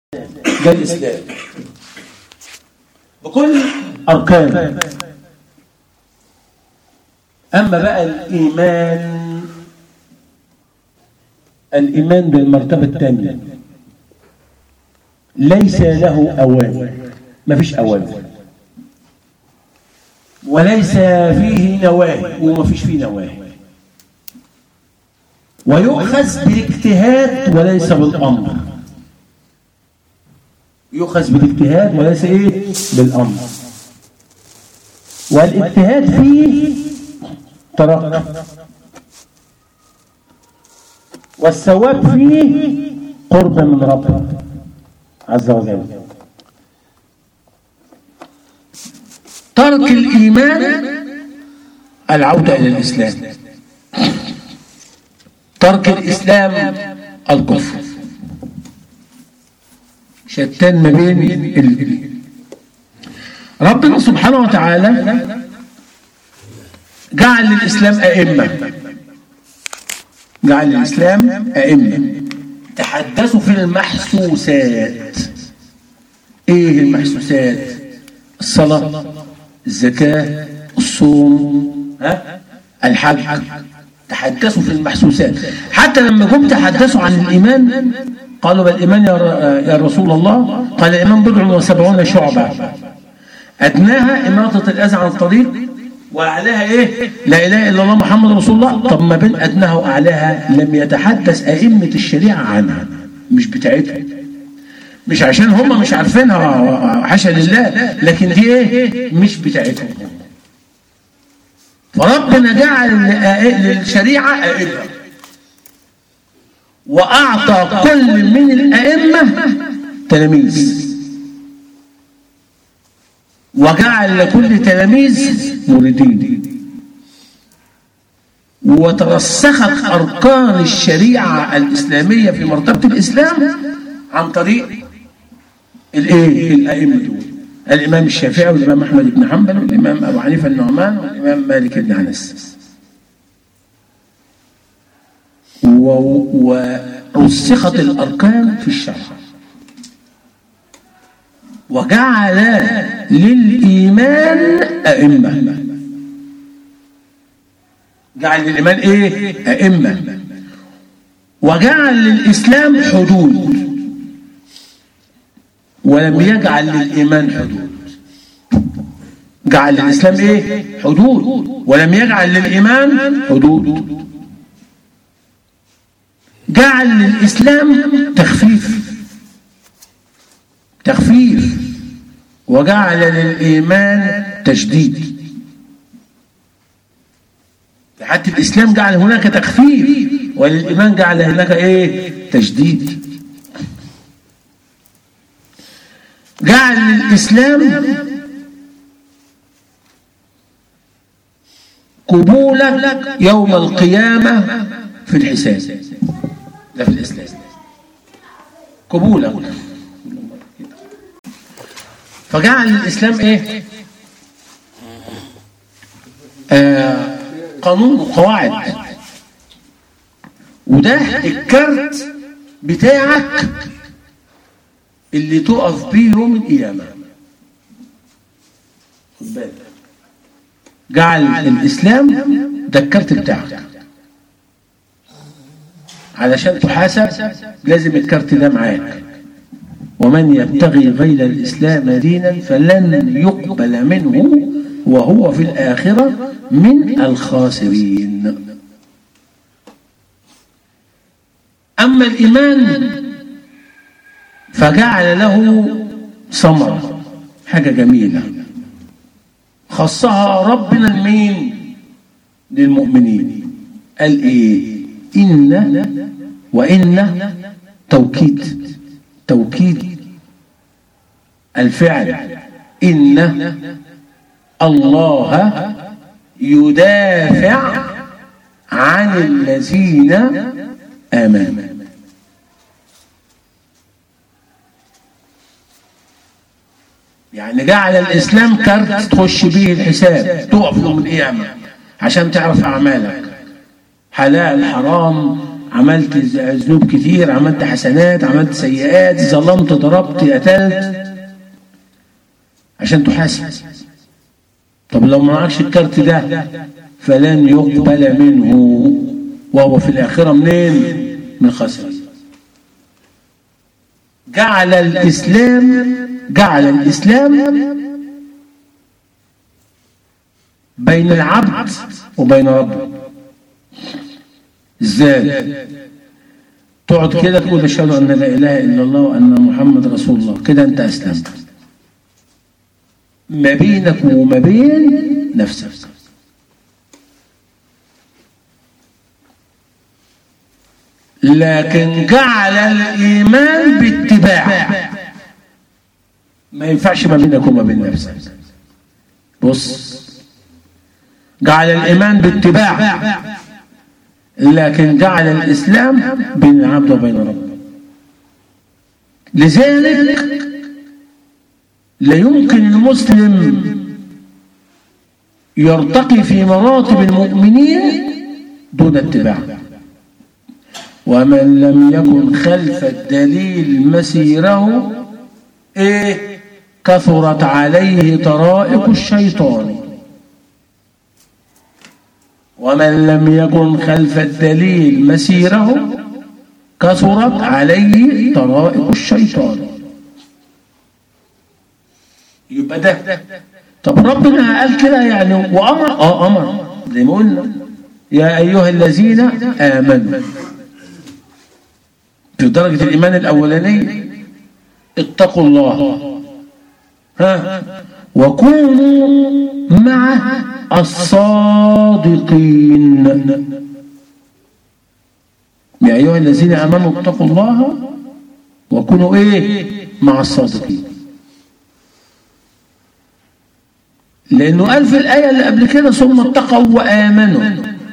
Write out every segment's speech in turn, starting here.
ده الإسلام بكل أركانه أما بقى الإيمان الإيمان بالمرتبة الثانية ليس له أوان ما فيش أوان وليس فيه نواهي وما فيش فيه نواهي ويؤخذ بالاجتهاد وليس بالأمر يؤخذ بالاجتهاد وليس ايه بالامر والاجتهاد فيه ترقى والثواب فيه قرب من ربك عز وجل ترك الايمان العوده الى الاسلام ترك الاسلام الكفر شتان ما بين ال... ربنا سبحانه وتعالى جعل للإسلام أئمة جعل للإسلام أئمة تحدثوا في المحسوسات إيه المحسوسات الصلاة الزكاة الصوم ها الحج تحدثوا في المحسوسات حتى لما جم تحدثوا عن الإيمان قالوا بل الإيمان يا, يا رسول الله قال الإيمان بضع وسبعون شعبة أدناها إماطة الأذى عن الطريق وأعلاها إيه لا إله إلا الله محمد رسول الله طب ما بين أدناها وأعلاها لم يتحدث أئمة الشريعة عنها مش بتاعتها مش عشان هم مش عارفينها حاشا لله لكن دي إيه مش بتاعتهم فربنا جعل للشريعة أئمة وأعطى كل من الأئمة تلاميذ وجعل لكل تلاميذ مريدين وترسخت أركان الشريعة الإسلامية في مرتبة الإسلام عن طريق الإيه؟ الأئمة دول الإمام الشافعي والإمام أحمد بن حنبل والإمام أبو حنيفة النعمان والإمام مالك بن أنس ورسخت الأركان في الشرع وجعل للإيمان أئمة جعل للإيمان إيه؟ أئمة وجعل للإسلام حدود ولم يجعل للإيمان حدود جعل للإسلام إيه؟ حدود ولم يجعل للإيمان حدود جعل للإسلام تخفيف تخفيف وجعل للإيمان تشديد حتى الإسلام جعل هناك تخفيف وللإيمان جعل هناك إيه تشديد جعل للإسلام قبولك يوم القيامة في الحساب ده في الإسلام قبولك فجعل الإسلام إيه آه قانون وقواعد وده الكارت بتاعك اللي تقف بيه يوم القيامة خد بالك جعل الإسلام ده الكارت بتاعك علشان تحاسب لازم الكارت ده معاك ومن يبتغي غير الإسلام دينا فلن يقبل منه وهو في الآخرة من الخاسرين أما الإيمان فجعل له ثمرة حاجة جميلة خصها ربنا المين للمؤمنين قال إيه إن وإن توكيد توكيد الفعل إن الله يدافع عن الذين آمنوا يعني جعل الإسلام كارت تخش به الحساب تقف يوم القيامة عشان تعرف أعمالك حلال حرام عملت ذنوب كتير عملت حسنات عملت سيئات ظلمت ضربت قتلت عشان تحاسب طب لو ما معكش الكارت ده فلن يقبل منه وهو في الآخرة منين من خسر جعل الإسلام جعل الإسلام بين العبد وبين ربه ازاي تقعد كده تقول اشهد ان لا اله الا الله وان محمد رسول الله كده انت اسلمت ما بينك وما بين نفسك لكن جعل الايمان باتباع ما ينفعش ما بينك وما بين نفسك بص جعل الايمان باتباع لكن جعل الاسلام بين العبد وبين ربه لذلك لا يمكن المسلم يرتقي في مراتب المؤمنين دون اتباع ومن لم يكن خلف الدليل مسيره ايه كثرت عليه طرائق الشيطان ومن لم يكن خلف الدليل مسيره كثرت عليه طرائق الشيطان يبقى ده طب ربنا قال كده يعني وامر اه امر زي ما قلنا يا ايها الذين امنوا في درجه الايمان الاولانيه اتقوا الله ها وكونوا مع الصادقين يا ايها الذين امنوا اتقوا الله وكونوا ايه مع الصادقين لانه قال في الايه اللي قبل كده ثم اتقوا وامنوا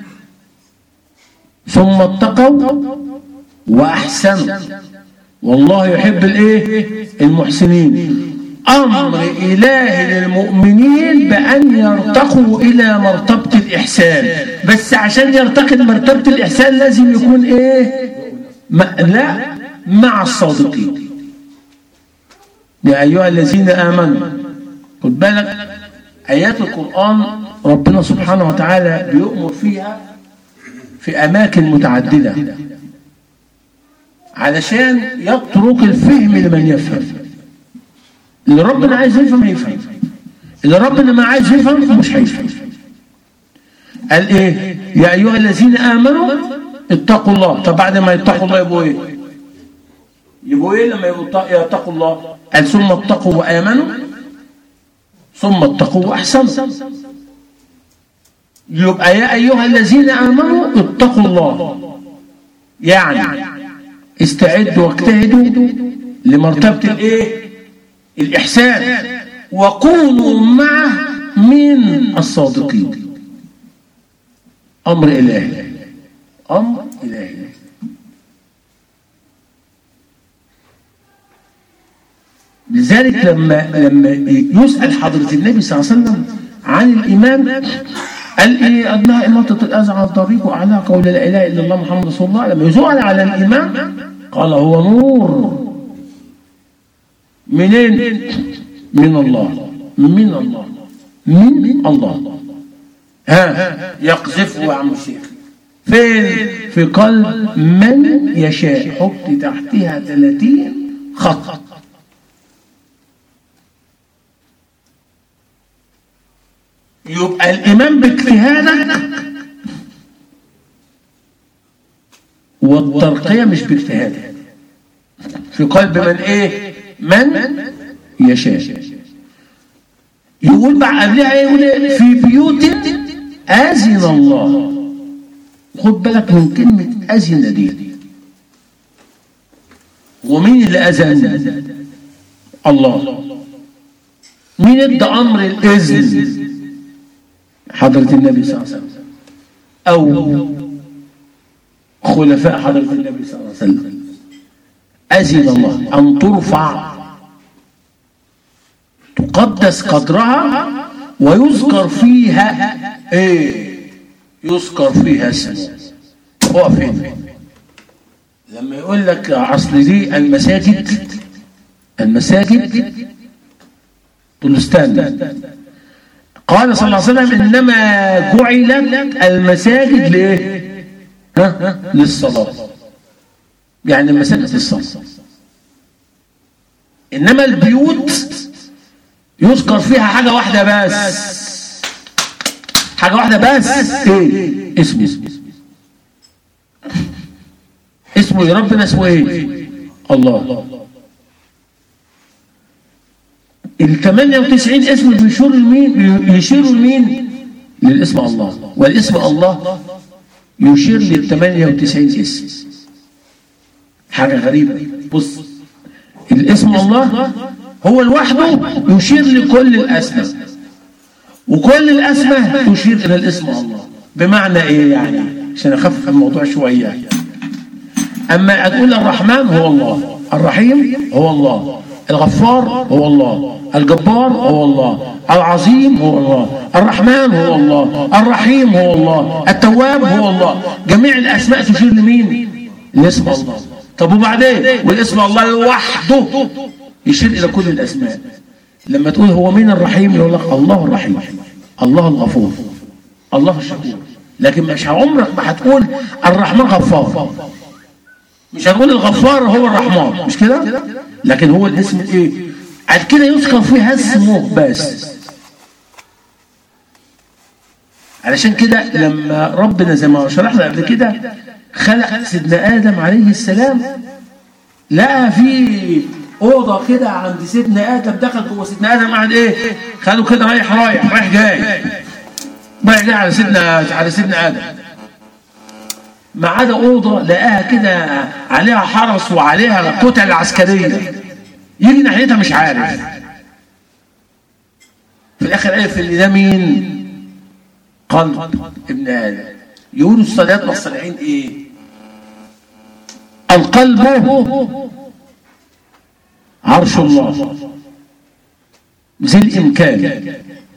ثم اتقوا واحسنوا والله يحب الايه المحسنين امر الهي للمؤمنين بان يرتقوا الى مرتبه الاحسان بس عشان يرتقي لمرتبه الاحسان لازم يكون ايه ما لا مع الصادقين يا ايها الذين امنوا خد بالك ايات القران ربنا سبحانه وتعالى بيؤمر فيها في اماكن متعدده علشان يترك الفهم لمن يفهم اللي ربنا عايز يفهم هيفهم اللي ربنا ما عايز يفهم مش هيفهم قال ايه يا ايها الذين امنوا اتقوا الله طب بعد ما يتقوا الله يبقوا ايه يبقوا ايه لما يتقوا الله قال ثم اتقوا وامنوا ثم اتقوا واحسنوا يبقى يا ايها الذين امنوا اتقوا الله يعني استعدوا واجتهدوا لمرتبه الايه الإحسان وكونوا معه من الصادقين أمر إلهي أمر إلهي لذلك لما لما يسأل حضرة النبي صلى الله عليه وسلم عن الإيمان قال إيه أدناها إماطة الأذى عن الطريق وأعلاها قول لا إله إلا الله محمد رسول الله لما يسأل على الإيمان قال هو نور منين من الله من الله من الله ها يقذفه يا عم الشيخ فين في قلب من يشاء حط تحتها 30 خط يبقى الإيمان باجتهادك والترقية مش باجتهادك في قلب من ايه من يشاء يقول بقى قبلها ايه يقول إيه؟ في بيوت اذن الله خد بالك من كلمة أذن دي ومين اللي أذن الله مين ادى أمر الإذن حضرة النبي صلى الله عليه وسلم أو خلفاء حضرة النبي صلى الله عليه وسلم أذن الله أن ترفع تقدس قدرها ويذكر فيها ايه يذكر فيها اسمه اقف هنا لما يقول لك اصل دي المساجد المساجد تقول له استنى قال صلى الله عليه وسلم انما جعلت المساجد لايه؟ ها؟ للصلاه يعني المساجد للصلاه انما البيوت يذكر فيها حاجه واحده بس حاجه واحده بس ايه؟ اسمه اسمه يا ربنا اسمه ايه؟ الله ال 98 اسم بيشير لمين؟ يشيروا لمين؟ للاسم الله والاسم الله يشير لل 98 اسم حاجة غريبة بص الاسم الله هو لوحده يشير لكل الأسماء وكل الأسماء تشير إلى الاسم الله بمعنى إيه يعني عشان أخفف الموضوع شوية أما أقول الرحمن هو الله الرحيم هو الله الغفار هو الله الجبار هو الله العظيم هو الله الرحمن هو الله الرحيم هو الله التواب هو الله جميع الأسماء تشير لمين لاسم الله طب وبعدين والاسم الله لوحده يشير إلى كل الأسماء لما تقول هو مين الرحيم يقول لك الله الرحيم الله الغفور الله الشكور لكن مش عمرك ما هتقول الرحمن غفار مش هتقول الغفار هو الرحمن مش كده لكن هو الاسم ايه بعد كده يذكر فيها اسمه بس علشان كده لما ربنا زي ما شرحنا قبل كده خلق سيدنا ادم عليه السلام لقى في اوضه كده عند سيدنا ادم دخل جوه سيدنا ادم قاعد ايه خدوا كده رايح رايح رايح جاي رايح جاي على سيدنا على سيدنا ادم ما عدا اوضه لقاها كده عليها حرس وعليها كتل عسكريه يجي ناحيتها مش عارف في الاخر عرف ان ده مين قلب ابن ادم يقولوا الصلاه والصالحين ايه القلب عرش الله ذي الامكان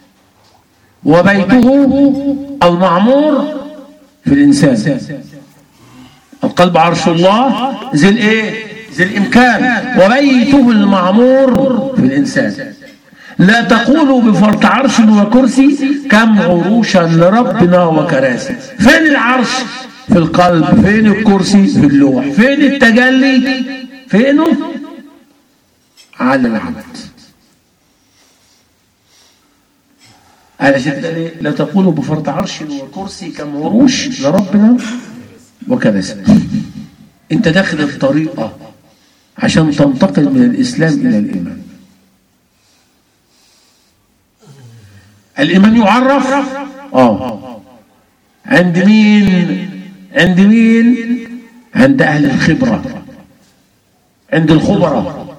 وبيته المعمور في الانسان القلب عرش الله ذي الايه ذي الامكان وبيته المعمور في الانسان لا تقولوا بفرط عرش وكرسي كم عروشا لربنا وكراسي فين العرش في القلب فين الكرسي في اللوح فين التجلي فينه على العبد علشان كده ليه؟ لا تقولوا بفرط عرش وكرسي كم عروش لربنا وكراسي انت داخل الطريقه عشان تنتقل من الاسلام الى الايمان الايمان يعرف اه عند مين عند مين عند اهل الخبره عند الخبراء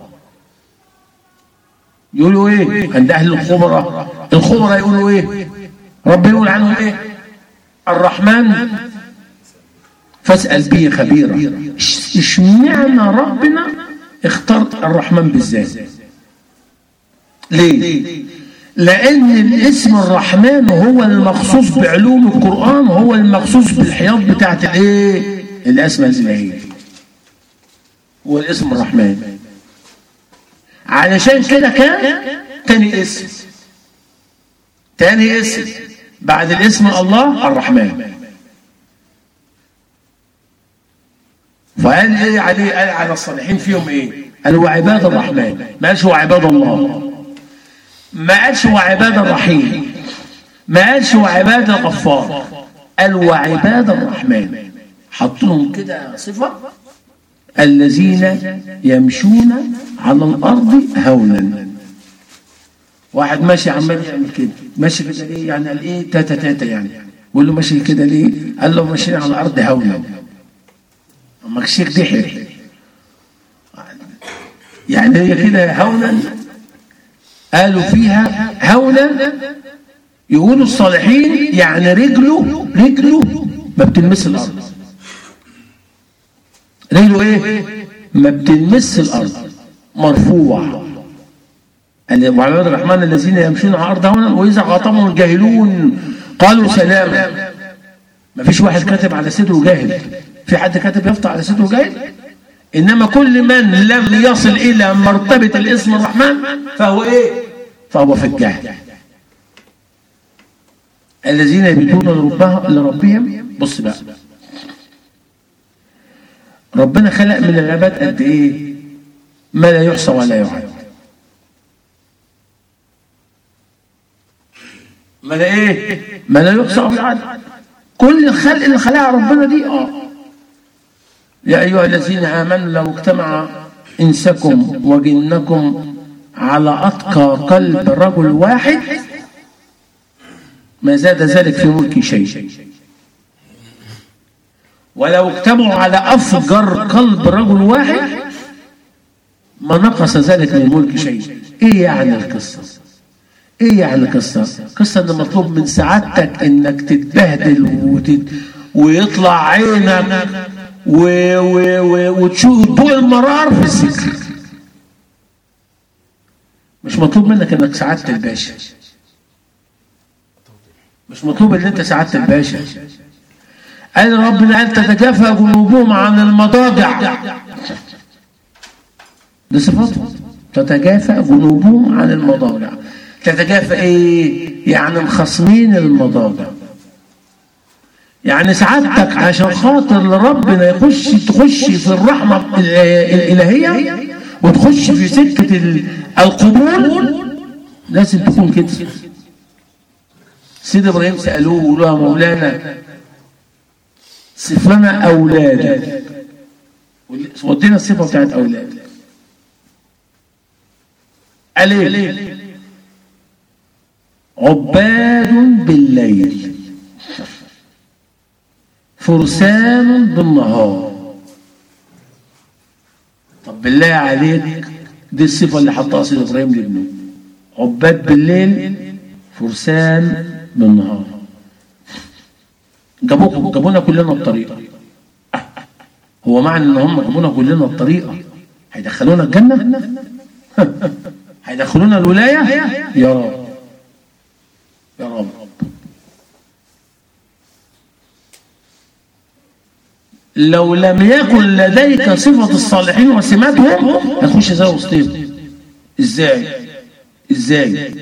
يقولوا ايه عند اهل الخبراء الخبراء يقولوا ايه ربنا يقول عنهم ايه الرحمن فاسال به خبيرا اشمعنى ربنا اختار الرحمن بالذات ليه لأن الاسم الرحمن هو المخصوص بعلوم القرآن هو المخصوص بالحياض بتاعت الايه الأسماء الإلهية هو الاسم الرحمن علشان كده كان تاني اسم تاني اسم بعد الاسم الله الرحمن فقال ايه عليه قال على الصالحين فيهم ايه قال وعباد الرحمن ما قالش وعباد الله ما قالش وعباد الرحيم ما قالش وعباد الغفار قال وعباد الرحمن حط لهم كده صفه الذين يمشون على الارض هونا واحد ماشي عمال يعمل كده ماشي كده ليه يعني قال ايه تاتا تاتا يعني بيقول له ماشي كده ليه قال له ماشيين على الارض هونا اما الشيخ ضحك يعني هي كده هونا قالوا فيها هونا يقولوا الصالحين يعني رجله رجله ما بتلمس الارض رجله ايه ما بتلمس الارض مرفوع وعباد الرحمن الذين يمشون على الارض هونا واذا خاطبهم الجاهلون قالوا سلاما ما فيش واحد كاتب على صدره جاهل في حد كاتب يفطر على صدره جاهل إنما كل من لم يصل إلى مرتبة الاسم الرحمن فهو إيه فهو في الجهل الذين يبيتون لربهم لربهم بص بقى ربنا خلق من العباد قد ايه ما لا يحصى ولا يعد ما لا ايه ما لا يحصى ولا يعد كل الخلق اللي خلقها ربنا دي اه يا ايها الذين امنوا لو اجتمع انسكم وجنكم على اتقى قلب رجل واحد ما زاد ذلك في ملك شيء ولو اجتمعوا على افجر قلب رجل واحد ما نقص ذلك من ملك شيء ايه يعني القصه ايه يعني القصه قصه ان مطلوب من سعادتك انك تتبهدل وتت... ويطلع عينك و... و... و... وتشوف ضوء المرار في الذكر مش مطلوب منك انك سعاده الباشا مش مطلوب ان انت سعاده الباشا قال ربنا ان تتجافى جنوبهم عن المضاجع دي صفاته تتجافى جنوبهم عن المضاجع تتجافى ايه يعني مخصمين المضاجع يعني سعادتك عشان خاطر لربنا يخش تخش في الرحمه الالهيه وتخش في سكه القبول لازم تكون كده سيد ابراهيم سالوه وقالوا يا مولانا صف لنا اولادك ودينا الصفه بتاعت اولاد قال ايه عباد بالليل فرسان بالنهار طب بالله عليك دي الصفه اللي حطها سيد ابراهيم لابنه عباد بالليل فرسان بالنهار جابوكم جابونا كلنا الطريقه هو معنى ان هم جابونا كلنا الطريقه هيدخلونا الجنه هيدخلونا الولايه يا رب يا رب لو لم يكن لديك صفة الصالحين وسماتهم هتخش زي وسطهم ازاي ازاي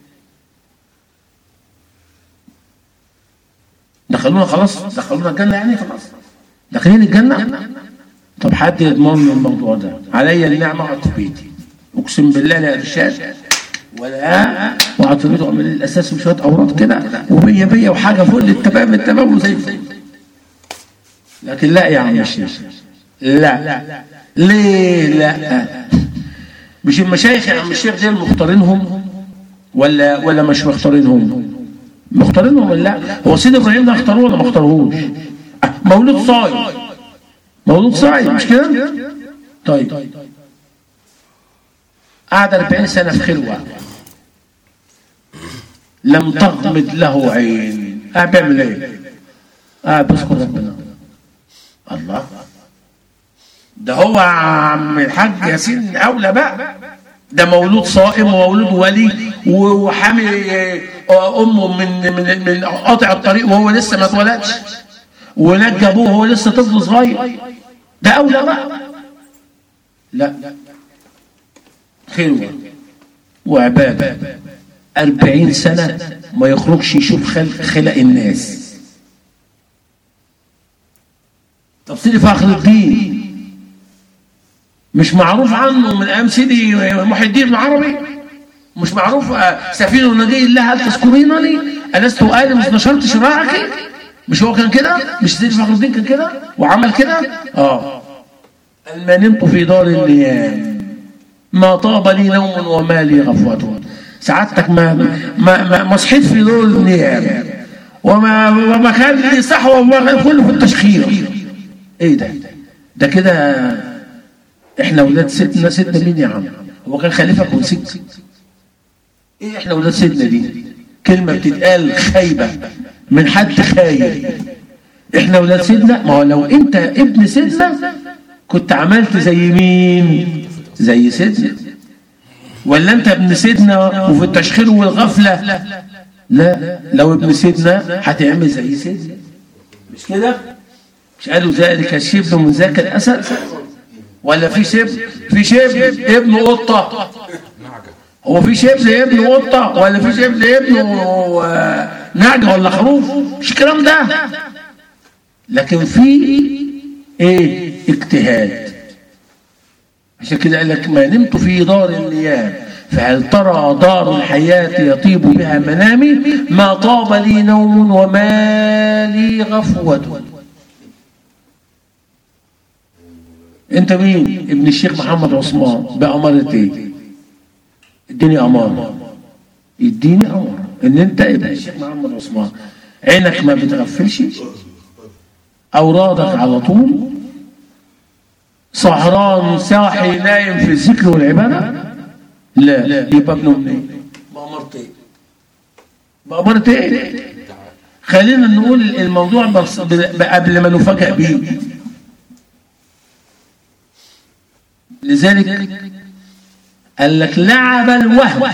دخلونا خلاص دخلونا الجنة يعني خلاص داخلين الجنة طب حد يضمن لي الموضوع ده عليا النعمة اقعد في بيتي اقسم بالله لا ارشاد ولا واقعد في بيتي واعمل الاساس وشويه اوراد كده ومية مية وحاجه فل التمام التمام وزي الفل لكن لا يا عم الشيخ لا ليه لا مش المشايخ يا عم الشيخ دول مختارينهم ولا ولا مش مختارينهم مختارينهم ولا لا هو سيد ابراهيم ده اختاروه ولا ما اختاروهوش مولود صايم مولود صايم مش كده طيب قعد 40 سنه في خلوه لم تغمض له عين قاعد بيعمل ايه قاعد بيذكر ربنا الله ده هو عم الحاج ياسين اولى بقى ده مولود صائم ومولود ولي وحامل امه من من من قاطع الطريق وهو لسه ما اتولدش ونجى ابوه وهو لسه طفل صغير ده اولى بقى لا خلوه وعباده أربعين سنة ما يخرجش يشوف خلق, خلق الناس تفسير فخر الدين مش معروف عنه من أيام سيدي محي الدين العربي مش معروف سفير النجي الله هل تذكرينني ألست آدم مش نشرت شراعك مش هو كان كده مش سيدي فخر الدين كان كده وعمل كده اه ما نمت في دار النيام ما طاب لي نوم وما لي غفوة سعادتك ما ما ما, ما صحيت في دور النيام وما وما كان لي صحوه وما كان كله في التشخير ايه ده ده كده احنا ولاد سيدنا سيدنا مين يا عم هو كان خليفك ونسيت ايه احنا ولاد سيدنا دي كلمه بتتقال خايبه من حد خايب احنا ولاد سيدنا ما هو لو انت ابن سيدنا كنت عملت زي مين زي سيدنا ولا انت ابن سيدنا وفي التشخير والغفلة لا لو ابن سيدنا هتعمل زي سيدنا مش كده مش قالوا ذلك الشبل من ذاك الأسد ولا في شبل في شبل ابن قطة هو في شبل ابن قطة ولا في شبل ابن نعجة ولا خروف مش الكلام ده لكن في ايه اجتهاد عشان كده قال لك ما نمت في دار النيام فهل ترى دار الحياة يطيب بها منامي ما طاب لي نوم وما لي غفوة انت مين ابن الشيخ محمد عثمان بأمارة ايه اديني أمارة اديني أمارة ان انت ابن الشيخ محمد عثمان عينك ما بتغفلش أورادك على طول سهران صاحي نايم في الذكر والعبادة لا يبقى ابنه منين بأمارة ايه بأمارة ايه خلينا نقول الموضوع بس قبل ما نفاجئ بيه لذلك قال لك لعب الوهم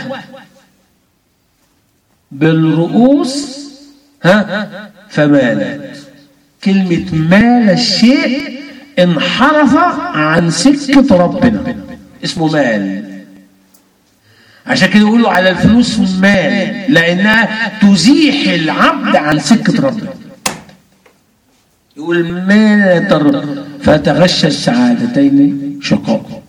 بالرؤوس ها فمالت كلمة مال الشيء انحرف عن سكة ربنا اسمه مال عشان كده يقولوا على الفلوس مال لأنها تزيح العبد عن سكة ربنا يقول مال تر فتغشى السعادتين شقاء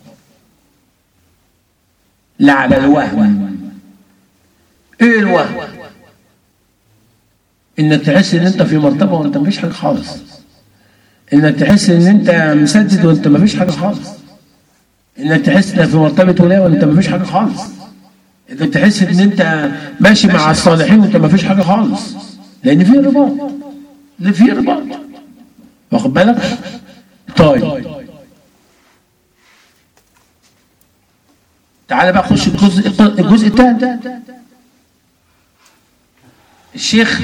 لعب الوهم ايه الوهم انك تحس ان انت في مرتبه وانت مفيش حاجه خالص انك تحس ان انت مسدد وانت مفيش حاجه خالص انك تحس انك في مرتبه ولايه وانت مفيش حاجه خالص انك تحس ان انت ماشي مع الصالحين وانت مفيش حاجه خالص لان في رباط في رباط واخد بالك طيب تعال بقى خش الجزء الجزء الثاني الشيخ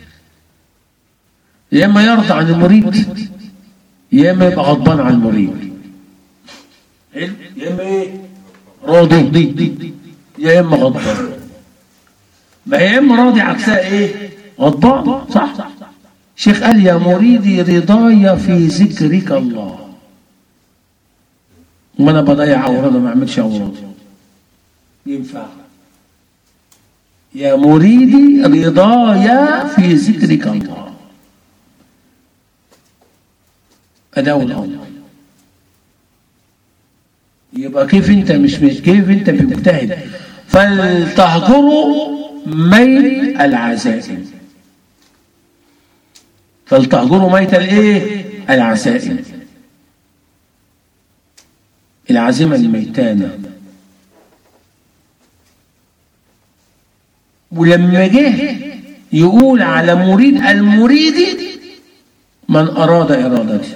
يا اما يرضى عن المريد يا اما يبقى غضبان عن المريد يا اما ايه راضي يا اما غضبان ما يا اما راضي عكسها ايه غضبان صح الشيخ قال يا مريدي رضاي في ذكرك الله وانا بضيع اوراد ما اعملش اوراد ينفع يا مريدي رضايا في ذكرك الله أداء الأمر يبقى كيف انت مش مش كيف انت مجتهد فلتهجروا ميت العزائم فلتهجروا ميت الايه العزائم العزيمه الميتانه ولما جه يقول على مريد المريد من أراد إرادته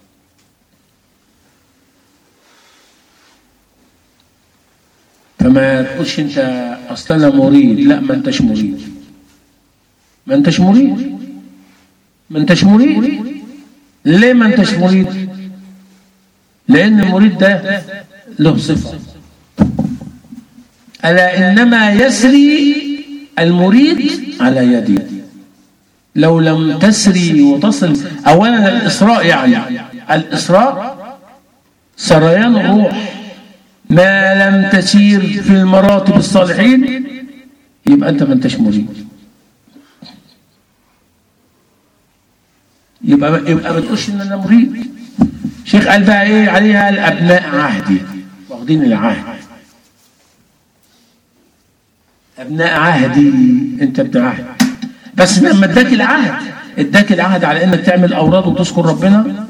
فما تقولش انت اصل انا مريد لا ما انتش مريد ما انتش مريد ما انتش مريد ليه ما انتش مريد لان المريد ده له صفه الا انما يسري المريد على يدي لو لم تسري وتصل اولا الاسراء يعني الاسراء سريان الروح ما لم تسير في المراتب الصالحين يبقى انت ما انتش مريد يبقى يبقى ما تقولش ان انا مريد شيخ قال بقى ايه عليها الابناء عهدي واخدين العهد ابناء عهدي انت ابن عهد بس لما اداك العهد اداك العهد على انك تعمل اوراد وتذكر ربنا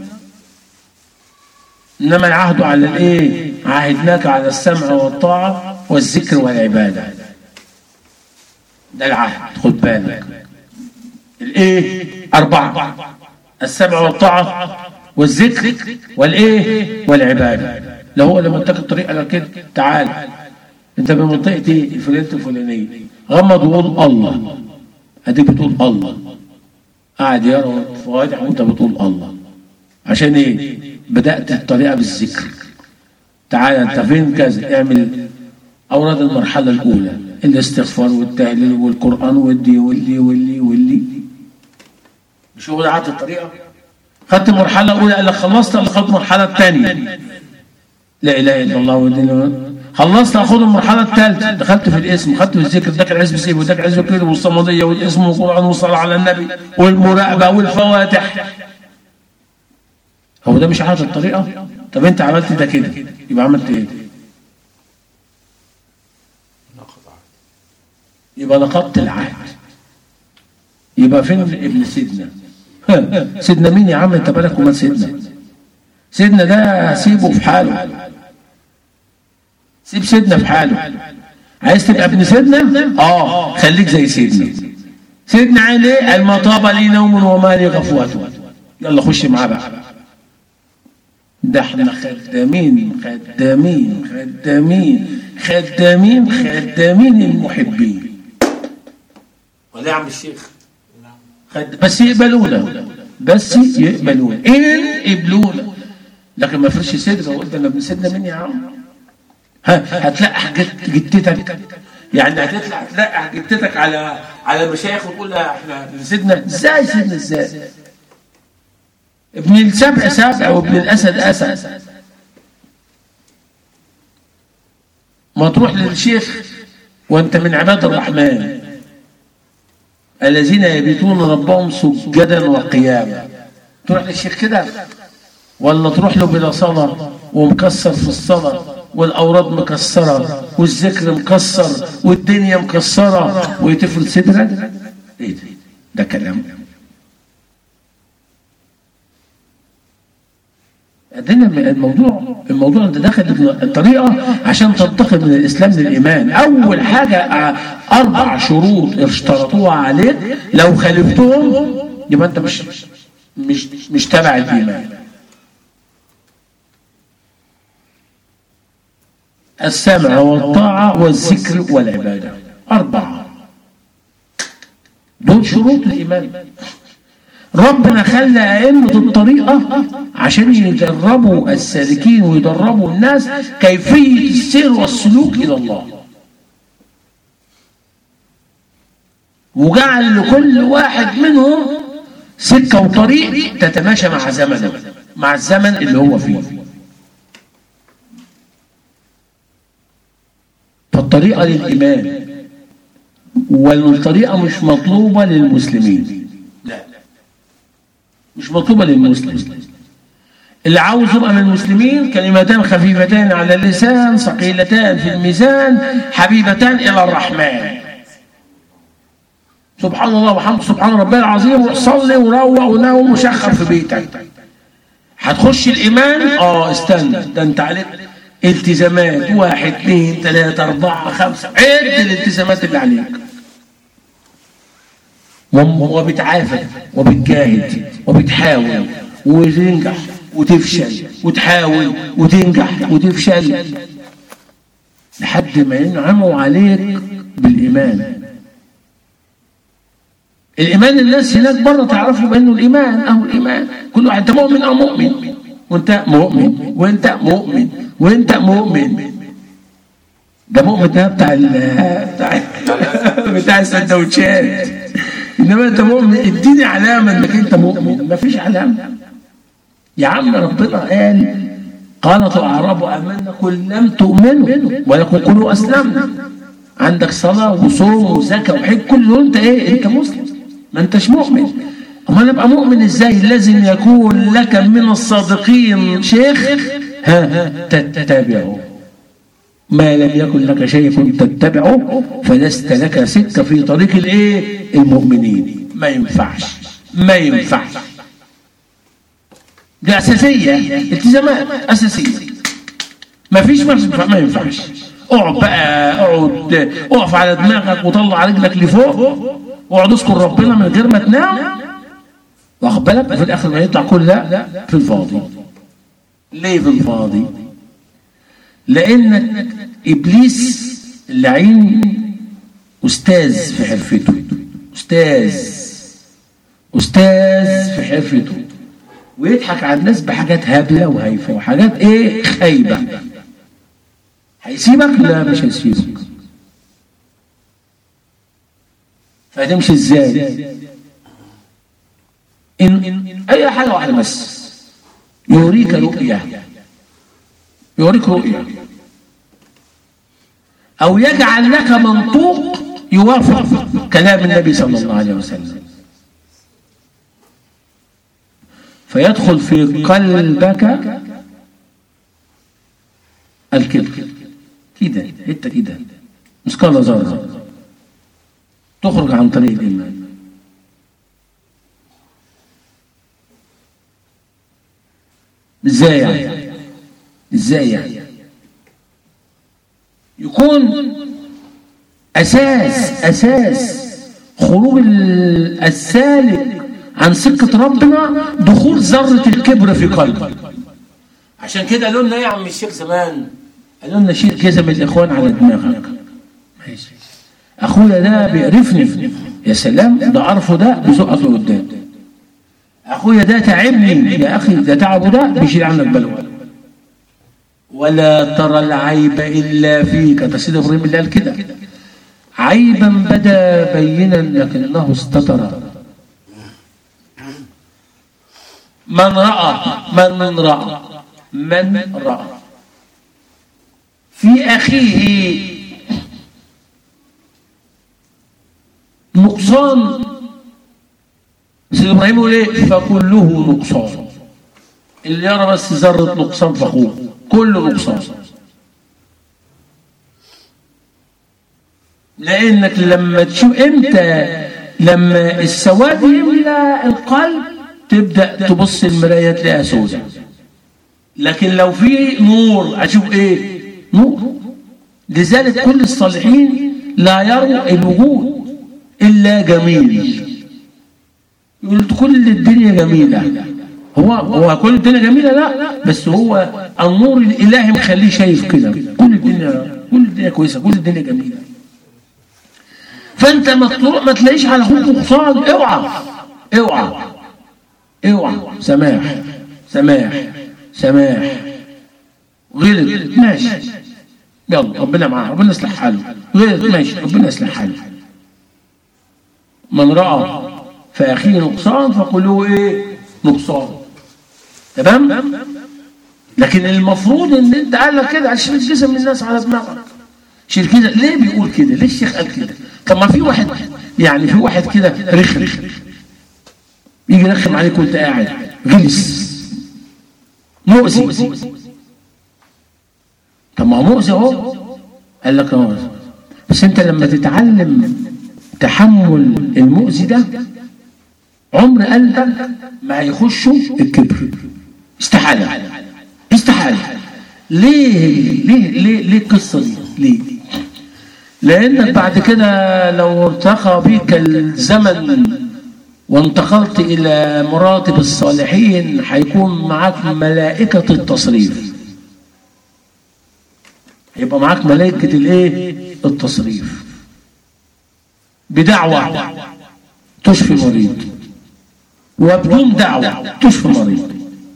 انما العهد على الايه عهدناك على السمع والطاعه والذكر والعباده ده العهد خد بالك الايه اربعه السمع والطاعه والذكر والايه والعباده لو هو لما اداك الطريق قال كده تعال انت بمنطقه ايه الفلانيه الفلانيه غمض وقول الله اديك بتقول الله قاعد يرى فواتح وانت بتقول الله عشان ايه بدات الطريقه بالذكر تعال انت فين كذا اعمل اوراد المرحله الاولى الاستغفار والتهليل والقران والدي واللي واللي واللي مش هو ده عاد الطريقه خدت المرحله الاولى قال لك خلصت قال خد المرحله الثانيه لا اله الا الله والدين خلصت اخد المرحله الثالثه دخلت في الاسم خدت في الذكر ذاك الحزب سيب وذاك الحزب كده والصمديه والاسم والقران والصلاه على النبي والمراقبه والفواتح هو ده مش عارف الطريقه طب انت عملت ده كده يبقى عملت ايه يبقى نقضت العهد يبقى فين ابن سيدنا ها، سيدنا مين يا عم انت بالك وما سيدنا سيدنا ده سيبه في حاله سيب سيدنا في حاله عايز تبقى ابن سيدنا اه خليك زي سيدنا سيدنا علي قال ما طاب لي نوم وما لي غفوة يلا خش معاه بقى ده احنا خدامين خدامين خدامين خدامين خدامين المحبين ولا يا عم الشيخ خد بس يقبلونا بس يقبلونا ان قبلونا لكن ما فرش صدر وقلت انا ابن سيدنا مين يا عم ها هتلقح جت- جتتك يعني هتطلع تلقح جتتك على على المشايخ وتقول لها احنا ابن سيدنا ازاي سيدنا ازاي ابن السبع سبع وابن الاسد اسد ما تروح للشيخ وانت من عباد الرحمن الذين يبيتون ربهم سجدا وقياما تروح للشيخ كده ولا تروح له بلا صلاة ومكسر في الصلاة والأوراد مكسرة والذكر مكسر والدنيا مكسرة ويتفل صدرك ايه ده ده كلام عندنا الموضوع الموضوع انت داخل الطريقه عشان تنتقل من الاسلام للايمان اول حاجه اه، اربع شروط اشترطوها عليك لو خالفتهم يبقى انت مش مش مش تبع الايمان السمع والطاعه والذكر والعباده اربعه دول شروط الايمان ربنا خلى أئمة الطريقة عشان يدربوا السالكين ويدربوا الناس كيفية السير والسلوك إلى الله وجعل لكل واحد منهم سكة وطريق تتماشى مع زمنه مع الزمن اللي هو فيه فالطريقة للإيمان والطريقة مش مطلوبة للمسلمين لا مش مطلوبة للمسلم اللي عاوز يبقى من المسلمين كلمتان خفيفتان على اللسان ثقيلتان في الميزان حبيبتان إلى الرحمن سبحان الله وحمد سبحان ربي العظيم وصلي وروق ونام وشخر في بيتك هتخش الإيمان اه استنى ده انت عليك التزامات واحد اثنين ثلاثة أربعة خمسة عد الالتزامات اللي عليك وبتعافر وبتجاهد وبتحاول وتنجح وتفشل وتحاول وتنجح وتفشل لحد ما ينعموا عليك بالإيمان الإيمان الناس هناك بره تعرفوا بأنه الإيمان أهو الإيمان كل واحد أنت مؤمن أو مؤمن وأنت مؤمن وأنت مؤمن وأنت مؤمن ده مؤمن ده بتاع ال بتاع بتاع السندوتشات انما انت مؤمن اديني علامه انك انت مؤمن ما فيش علامه يا عم ربنا قال قالت الاعراب امنا قل لم تؤمنوا ولكن قولوا اسلمنا عندك صلاه وصوم وزكاه وحج كل دول انت ايه انت مسلم ما انتش مؤمن اما انا ابقى مؤمن ازاي لازم يكون لك من الصادقين شيخ ها تتبعه ما لم يكن لك شيء تتبعه فلست لك سكة في طريق الايه المؤمنين ما ينفعش ما ينفعش دي أساسية التزامات أساسية ما فيش ما ينفع ما ينفعش اقعد بقى اقعد اقف على دماغك وطلع رجلك لفوق واقعد اذكر ربنا من غير ما تنام واخد بالك وفي الاخر ما يطلع كل ده في الفاضي ليه في الفاضي؟ لأن إبليس اللعين أستاذ في حرفته أستاذ أستاذ في حرفته ويضحك على الناس بحاجات هبلة وهايفة وحاجات إيه خايبة هيسيبك؟ لا مش هيسيبك فهتمشي ازاي؟ إن, إن أي حاجة واحدة بس يوريك رؤية يوريك رؤية أو يجعل لك منطوق يوافق كلام النبي صلى الله عليه وسلم فيدخل في قلبك الكبر كده حته كده مثقال ذره تخرج عن طريق الايمان ازاي يعني ازاي يعني يكون اساس اساس خروج ال- السالك عن سكه ربنا دخول ذره الكبر في قلبك عشان كده قالوا لنا ايه يا عم الشيخ زمان قالوا لنا شيل جزم الاخوان على دماغك ماشي اخويا ده بيقرفني يا سلام ده قرفه ده بيزقك لقدام اخويا ده تعبني يا اخي ده تعبه ده بيشيل عنك بلوى ولا ترى العيب الا فيك ده سيدي ابراهيم اللي قال كده عيبا بدا بينا لكنه استتر من راى من راى من راى في اخيه نقصان سيدي ابراهيم يقول ايه فكله نقصان اللي يرى بس ذره نقصان فاخوه كله نقصان لانك لما تشوف امتى لما السواد يملى القلب تبدا تبص المرايه تلاقيها سوداء لكن لو في نور اشوف ايه نور لذلك كل الصالحين لا يروا الوجود الا جميل يقول كل الدنيا جميله هو هو كل الدنيا جميله لا بس هو النور الالهي مخليه شايف كده كل الدنيا كل الدنيا كويسه كل الدنيا جميله فانت ما تروح ما تلاقيش على اخوك نقصان اوعى اوعى اوعى سماح سماح سماح غلط ماشي يلا ربنا معاه ربنا يصلح حاله غلط ماشي ربنا يصلح حاله من راى في اخيه نقصان فقل له ايه نقصان تمام لكن المفروض ان انت قال لك كده عشان جسم الناس على دماغك شيل كده ليه بيقول كده ليه الشيخ قال كده طب ما في واحد يعني في واحد كده رخم يجي يرخم عليك وانت قاعد غلس مؤذي طب ما هو مؤذي اهو قال لك اه بس انت لما تتعلم تحمل المؤذي ده عمر قلبك ما هيخشوا الكبر استحالة استحالة ليه ليه ليه ليه القصة دي ليه لانك بعد كده لو ارتقى بك الزمن وانتقلت الى مراتب الصالحين هيكون معاك ملائكة التصريف يبقى معاك ملائكة الايه التصريف بدعوة تشفي مريض وبدون دعوة تشفي مريض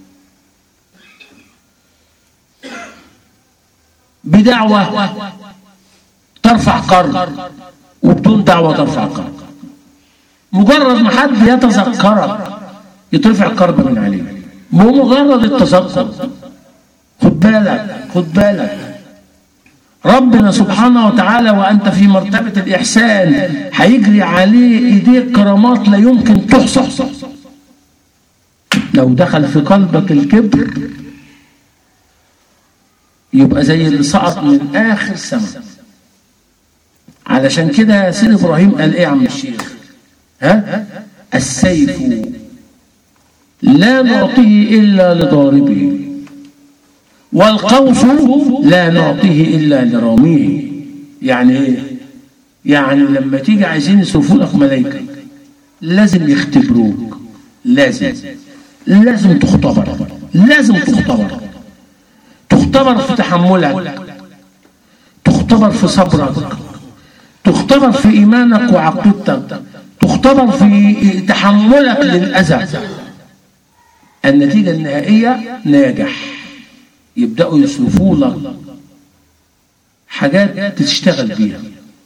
بدعوة ترفع قرض وبدون دعوة ترفع قرض مجرد ما حد يتذكرك يترفع القرض من عليه بمجرد التذكر خد بالك خد بالك ربنا سبحانه وتعالى وانت في مرتبة الاحسان هيجري عليه ايديك كرامات لا يمكن تحصى لو دخل في قلبك الكبر يبقى زي اللي سقط من اخر سماء علشان كده سيد ابراهيم قال ايه يا عم الشيخ ها السيف لا نعطيه الا لضاربه والقوس لا نعطيه الا لراميه يعني ايه يعني لما تيجي عايزين يصرفوا لك ملائكه لازم يختبروك لازم لازم تختبر لازم تختبر تختبر في تحملك تختبر في صبرك تختبر في ايمانك وعقيدتك تختبر في تحملك للاذى النتيجه النهائيه ناجح يبداوا يصرفوا لك حاجات تشتغل بيها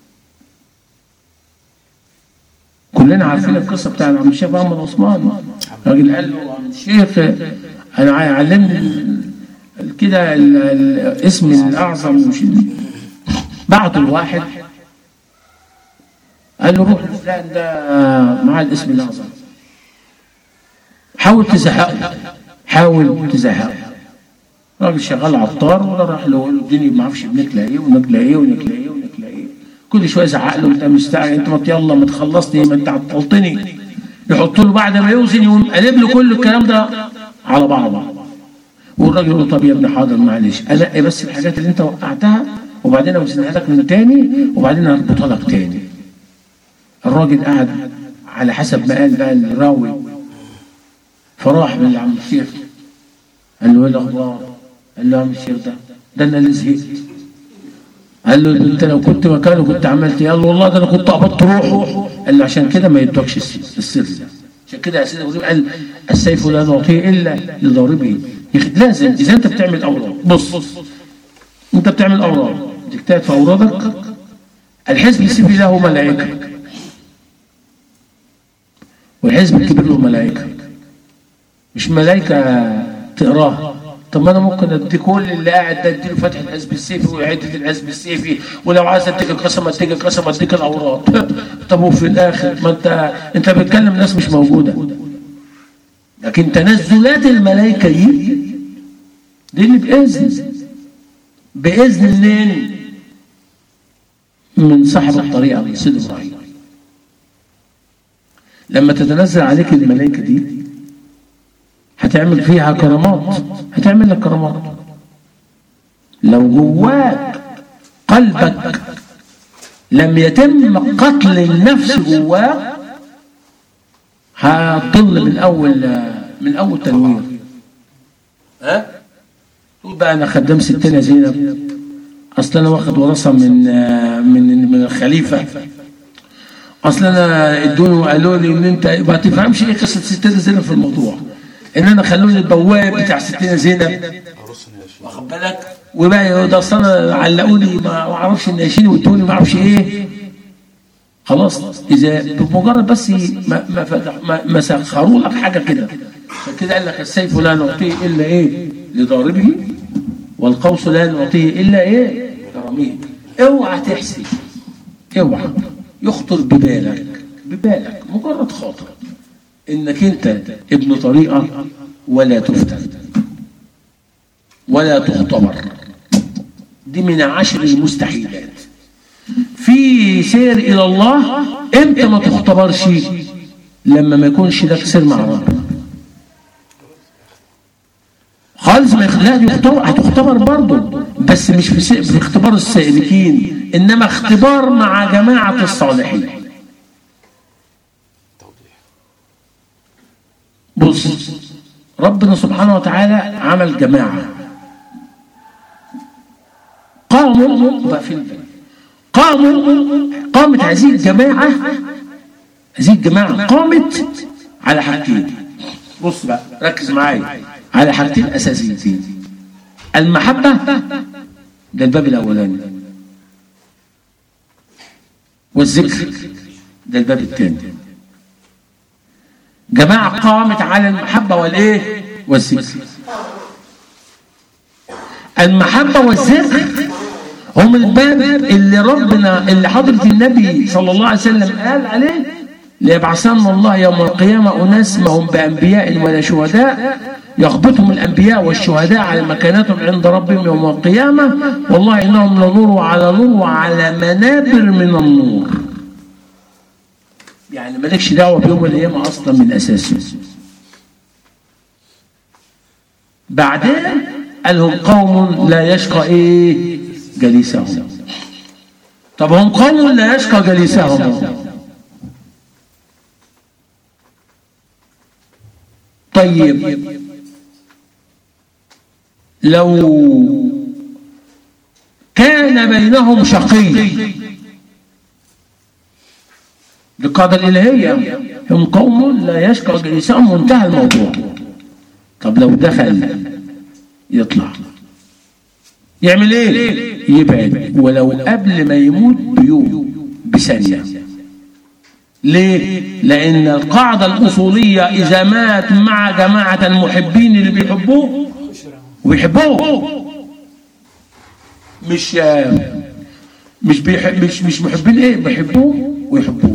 كلنا عارفين القصه بتاع عم الشيخ محمد عثمان راجل قال له عم الشيخ انا علمني كده ال- الاسم الاعظم مش بعتوا الواحد قال له روح فلان ده معاه الاسم الاعظم حاول تزهقه حاول تزهقه راجل شغال عطار ولا راح له يقول له اديني ما اعرفش بنكله ايه ونكله ايه ونكله ايه ونكله ايه كل شويه يزعق له انت مستعجل انت ما يلا ما تخلصني ما انت عطلتني يحط له بعد ما يوزن يقوم قلب له كل الكلام ده على بعضه والراجل يقول له طب يا ابني حاضر معلش انقي بس الحاجات اللي انت وقعتها وبعدين اوزنها لك من تاني وبعدين اربطها لك تاني الراجل قعد على حسب ما قال بقى الراوي فراح لعم الشيخ قال له ايه الاخبار؟ قال له يا عم الشيخ ده ده انا اللي زهقت قال له انت لو كنت مكانه كنت عملت ايه؟ قال له والله ده انا كنت قبضت روحه قال له عشان كده ما يدوكش الس- السر ده عشان كده يا سيدي ابراهيم قال السيف لا نعطيه الا لضاربه يا أخي لازم اذا انت بتعمل اوراد بص انت بتعمل اوراد تجتهد في اورادك الحزب السيفي له ملائكه والحزب الكبير له ملائكه مش ملائكه تقراها طب ما انا ممكن ادي كل اللي قاعد ده اديله فتح الحزب السيفي وعده الحزب السيفي ولو عايز اديك القسم اديك القسم اديك الاوراد طب وفي الاخر ما انت انت بتكلم ناس مش موجوده لكن تنزلات الملائكه دي دي اللي باذن باذن منين؟ من صاحب الطريقه من سيد ابراهيم لما تتنزل عليك الملائكه دي هتعمل فيها كرامات هتعمل لك كرامات لو جواك قلبك لم يتم قتل النفس جواك هتضل من اول من اول تنوير ها تقول بقى انا خدام ستنا زينب اصل انا واخد وراثه من من من الخليفه اصل انا ادوني وقالوا لي ان انت ما تفهمش ايه قصه ستنا زينب في الموضوع ان انا خلوني البواب بتاع ستنا زينب واخد بالك وبقى ده اصل انا علقوني ما اعرفش الناشين وادوني ما اعرفش ايه خلاص اذا بمجرد بس ما ما فتح ما, ما سخروا لك حاجه كده عشان كده قال لك السيف لا نعطيه الا ايه لضاربه والقوس لا نعطيه الا ايه لرميه اوعى تحسي اوعى يخطر ببالك ببالك مجرد خاطر انك انت ابن طريقه ولا تفتن ولا تختبر دي من عشر المستحيلات في سير الى الله امتى ما تختبرش لما ما يكونش لك سير مع ربنا خالص ما يخليها يختبر هتختبر برضه بس مش في, سي... في اختبار السالكين انما اختبار مع جماعه الصالحين بص ربنا سبحانه وتعالى عمل جماعه قاموا بقى في البيت قاموا قامت هذه الجماعة هذه الجماعة قامت على حاجتين بص بقى ركز معايا على حاجتين أساسيتين المحبة ده الباب الأولاني والذكر ده الباب الثاني جماعة قامت على المحبة والإيه والذكر المحبة والذكر هم الباب اللي ربنا اللي حضرة النبي صلى الله عليه وسلم قال عليه ليبعثن الله يوم القيامة أناس ما هم بأنبياء ولا شهداء يخبطهم الأنبياء والشهداء على مكانتهم عند ربهم يوم القيامة والله إنهم لنور على نور وعلى منابر من النور يعني مالكش دعوة بيوم القيامة أصلا من أساسه بعدين قالهم قوم لا يشقى إيه جليسهم طب هم قوم لا يشقى جليسهم طيب لو كان بينهم شقي القاعدة الإلهية هم قوم لا يشقى جليسهم وانتهى الموضوع طب لو دخل يطلع يعمل ايه يبعد ولو قبل ما يموت بيوم بثانية ليه لان القاعدة الاصولية اذا مات مع جماعة المحبين اللي بيحبوه وبيحبوه مش مش بيحب مش مش محبين ايه بيحبوه ويحبوه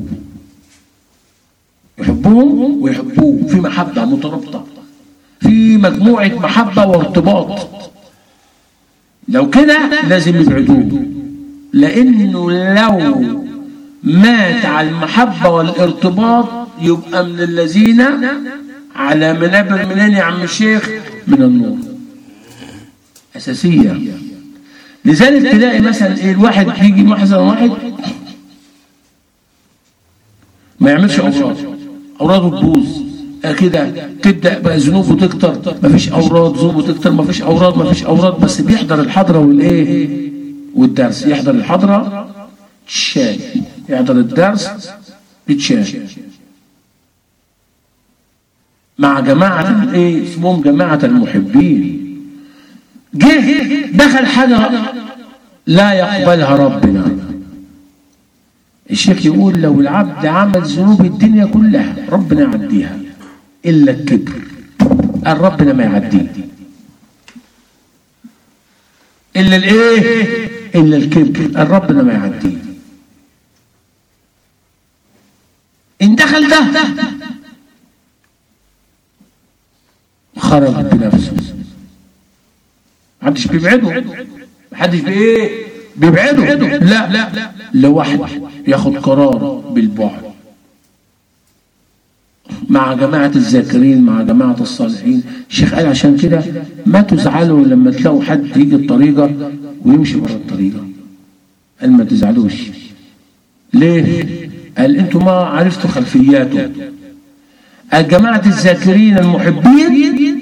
يحبوه ويحبوه في محبة مترابطة في مجموعة محبة وارتباط لو كده لازم يبعدوه لانه لو مات على المحبة والارتباط يبقى من الذين على منابر منين يا عم الشيخ من النور أساسية لذلك تلاقي مثلا ايه الواحد يجي مثلا واحد ما يعملش أوراد أوراده تبوظ كده تبدأ بقى ذنوبه تكتر مفيش أوراد ذنوبه تكتر مفيش أوراد مفيش أوراد بس بيحضر الحضرة والإيه والدرس يحضر الحضرة تشال يحضر الدرس بتشال مع جماعة الايه اسمهم جماعة المحبين جه دخل حاجة لا يقبلها ربنا الشيخ يقول لو العبد عمل ذنوب الدنيا كلها ربنا يعديها إلا الكبر قال ربنا ما يعديه إلا الإيه إلا الكبر قال ربنا ما يعديه إن دخل ده خرج بنفسه محدش بيبعده محدش بايه بيبعده لا لا لوحده ياخد قرار بالبعد مع جماعة الذاكرين مع جماعة الصالحين الشيخ قال عشان كده ما تزعلوا لما تلاقوا حد يجي الطريقة ويمشي بره الطريقة قال ما تزعلوش ليه قال انتوا ما عرفتوا خلفياته قال جماعة الذاكرين المحبين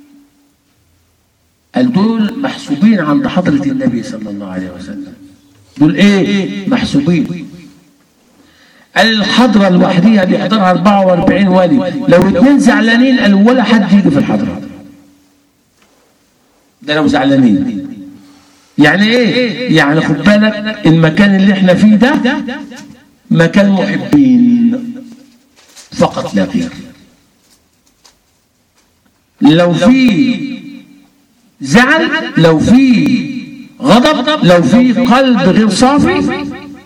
قال دول محسوبين عند حضرة النبي صلى الله عليه وسلم دول ايه محسوبين قال الحضرة الوحدية بيحضرها 44 ولي لو اتنين زعلانين قالوا ولا حد يجي في الحضرة ده لو زعلانين يعني ايه يعني خد بالك المكان اللي احنا فيه ده مكان محبين فقط لا غير لو في زعل لو في غضب لو في قلب غير صافي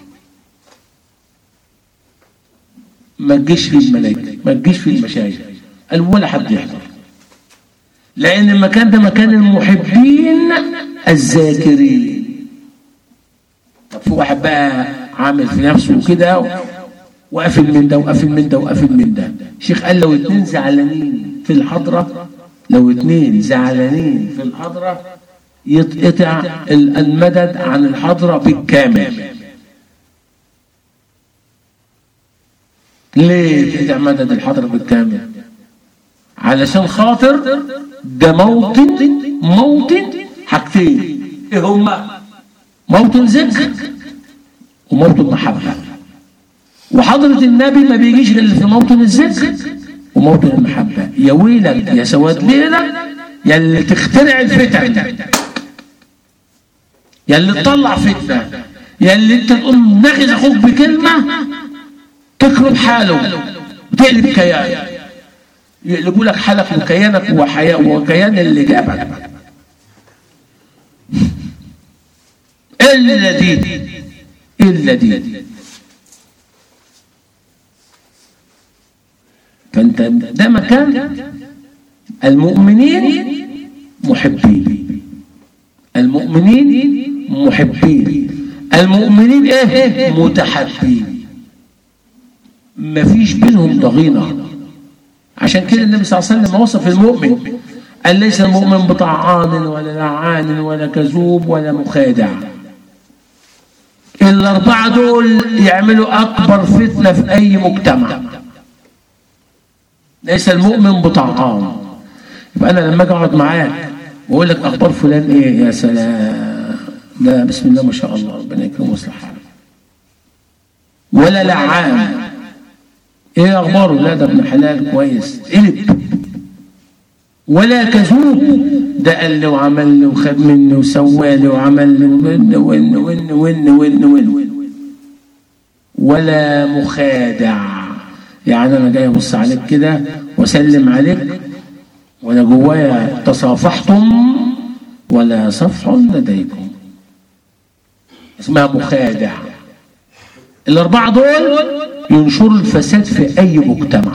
ما تجيش في الملائكة ما تجيش في المشايخ قال ولا حد يحضر لأن المكان ده مكان المحبين الذاكرين طب في واحد بقى عامل في نفسه كده وقافل من ده وقافل من ده وقافل من ده الشيخ قال لو اتنين زعلانين في الحضرة لو اتنين زعلانين في الحضرة يتقطع المدد عن الحضرة بالكامل ليه يتقطع مدد الحضرة بالكامل علشان خاطر ده موطن موطن حاجتين ايه هما موطن ذكر وموطن محبة وحضرة النبي ما بيجيش غير في موطن الذكر وموطن المحبة يا ويلك يا سواد ليلك يا اللي تخترع الفتن يا اللي تطلع فتنة يا اللي انت تقوم نغز اخوك بكلمة تكرب حاله وتقلب كيان يقلبوا لك حالك وكيانك وحياة وكيان اللي جابك إلا دي إلا دي فانت ده مكان المؤمنين محبين المؤمنين محبين المؤمنين ايه متحبين مفيش بينهم ضغينة عشان كده النبي صلى الله عليه وسلم وصف المؤمن قال ليس المؤمن بطعان ولا لعان ولا كذوب ولا مخادع الأربعة دول يعملوا أكبر فتنة في أي مجتمع ليس المؤمن بطعام يبقى انا لما اجي اقعد معاك واقول لك اخبار فلان ايه يا سلام ده بسم الله ما شاء الله ربنا يكرمه ويصلح حاله ولا لعان ايه اخباره لا ده ابن حلال كويس قلب ولا كذوب ده قال لي وعمل لي وخد مني وسوى لي وعمل لي ون ون ون ون ون ون ولا مخادع يعني انا جاي ابص عليك كده واسلم عليك وانا جوايا تصافحتم ولا صفح لديكم اسمها مخادع الأربعة دول ينشروا الفساد في أي مجتمع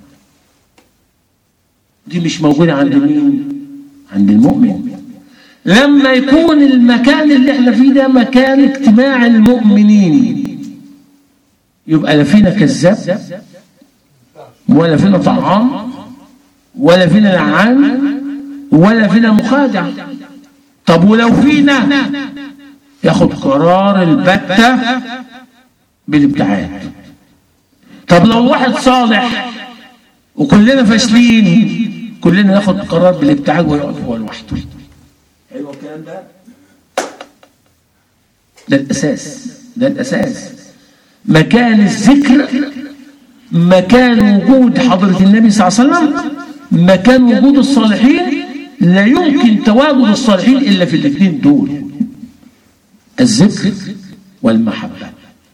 دي مش موجودة عند مين؟ عند المؤمن لما يكون المكان اللي احنا فيه ده مكان اجتماع المؤمنين يبقى لا فينا كذاب ولا فينا طعام ولا فينا لعان ولا فينا مخادع طب ولو فينا ياخد قرار البتة بالابتعاد طب لو واحد صالح وكلنا فاشلين كلنا ناخد قرار بالابتعاد ويقعد هو لوحده حلو الكلام ده ده الاساس ده الاساس مكان الذكر مكان وجود حضرة النبي صلى الله عليه وسلم مكان وجود الصالحين لا يمكن تواجد الصالحين إلا في الاثنين دول الذكر والمحبة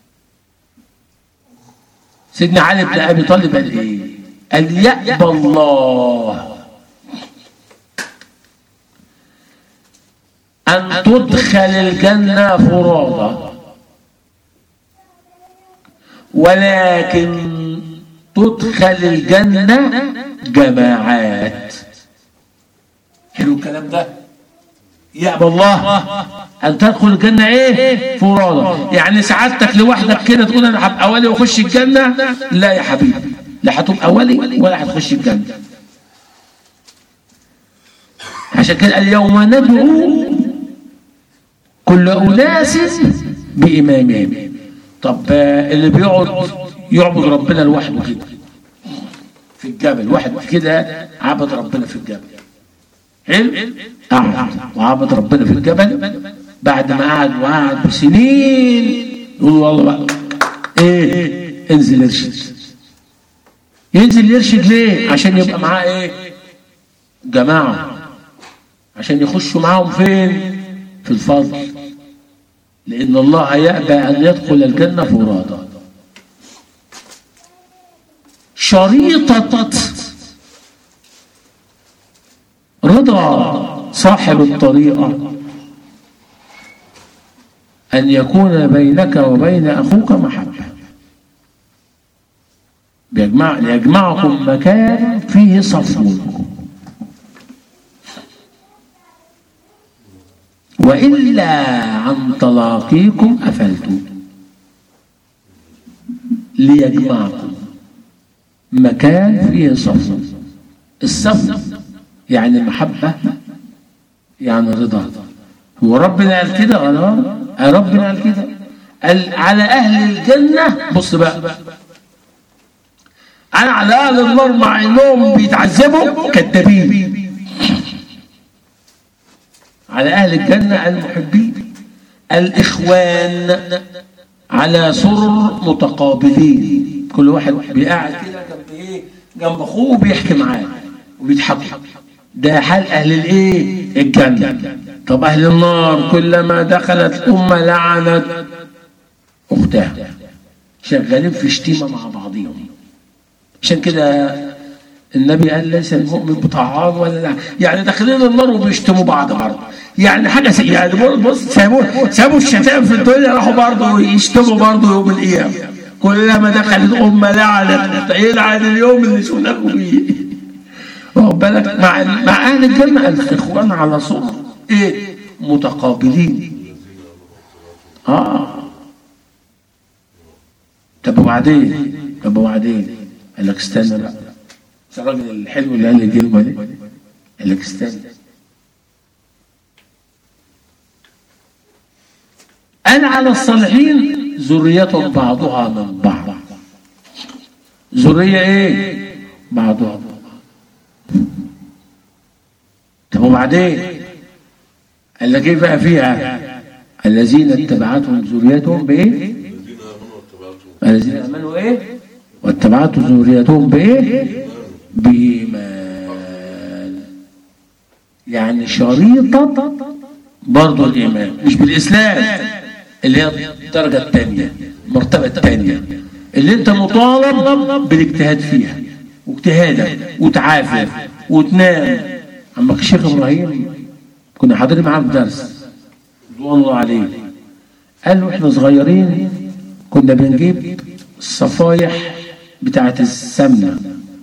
سيدنا علي بن أبي طالب قال إيه قال يأبى الله أن تدخل الجنة فرادى ولكن تدخل الجنة جماعات حلو الكلام ده يأبى الله أن تدخل الجنة إيه فرادى يعني سعادتك لوحدك كده تقول أنا هبقى أولي وأخش الجنة لا يا حبيبي لا هتبقى أولي ولا هتخش الجنة عشان كده اليوم ندعو كل أناس بإمامهم طب اللي بيقعد يعبد ربنا لوحده كده في الجبل واحد كده عبد ربنا في الجبل حلو قعد وعبد ربنا في الجبل بعد ما قعد وقعد بسنين يقول والله بقى ايه انزل ارشد ينزل يرشد ليه عشان يبقى معاه ايه جماعه عشان يخشوا معاهم فين في الفضل لأن الله يأبى أن يدخل الجنة فرادى شريطة رضا صاحب الطريقة أن يكون بينك وبين أخوك محبة بيجمع يجمعكم مكان فيه صفو وإلا عن تلاقيكم أفلتم ليجمعكم مكان فيه صف الصف يعني محبة يعني رضا هو ربنا قال كده ولا ربنا قال كده قال على أهل الجنة بص بقى أنا على أهل النار مع إنهم بيتعذبوا كذابين على أهل الجنة المحبين الإخوان على سرر متقابلين كل واحد بيقعد كده جنب إيه جنب أخوه وبيحكي معاه وبيضحك ده حال أهل الإيه الجنة طب أهل النار كلما دخلت أمة لعنت أختها شغالين في شتيمة مع بعضهم عشان كده النبي قال ليس المؤمن بطعام ولا لا يعني داخلين النار وبيشتموا بعض برضه يعني حاجه سيئه يعني بص سابوا سابوا الشتائم في الدنيا راحوا برضه يشتموا برضه يوم القيامه كلما دخلت امه لعنت يلعن اليوم اللي شفناكم فيه واخد بالك مع مع اهل الجنه الاخوان على صوت ايه متقابلين اه طب وبعدين طب وبعدين قال لك استنى بقى الراجل الحلو اللي قال لي الكلمه دي قال لك استنى أنا على الصالحين ذرية بعضها من بعض ذرية إيه؟ بعضها من بعض طب وبعدين قال لك إيه بقى فيها؟ الذين اتبعتهم ذريتهم بإيه؟ الذين آمنوا إيه؟ واتبعتهم ذريتهم بإيه؟ بإيمان يعني شريطة برضه الإيمان مش بالإسلام اللي هي الدرجة الثانية المرتبة الثانية اللي انت مطالب بالاجتهاد فيها واجتهادك وتعافى وتنام عمك الشيخ ابراهيم كنا حاضرين معاه في درس رضوان الله عليه قال له احنا صغيرين كنا بنجيب الصفايح بتاعة السمنة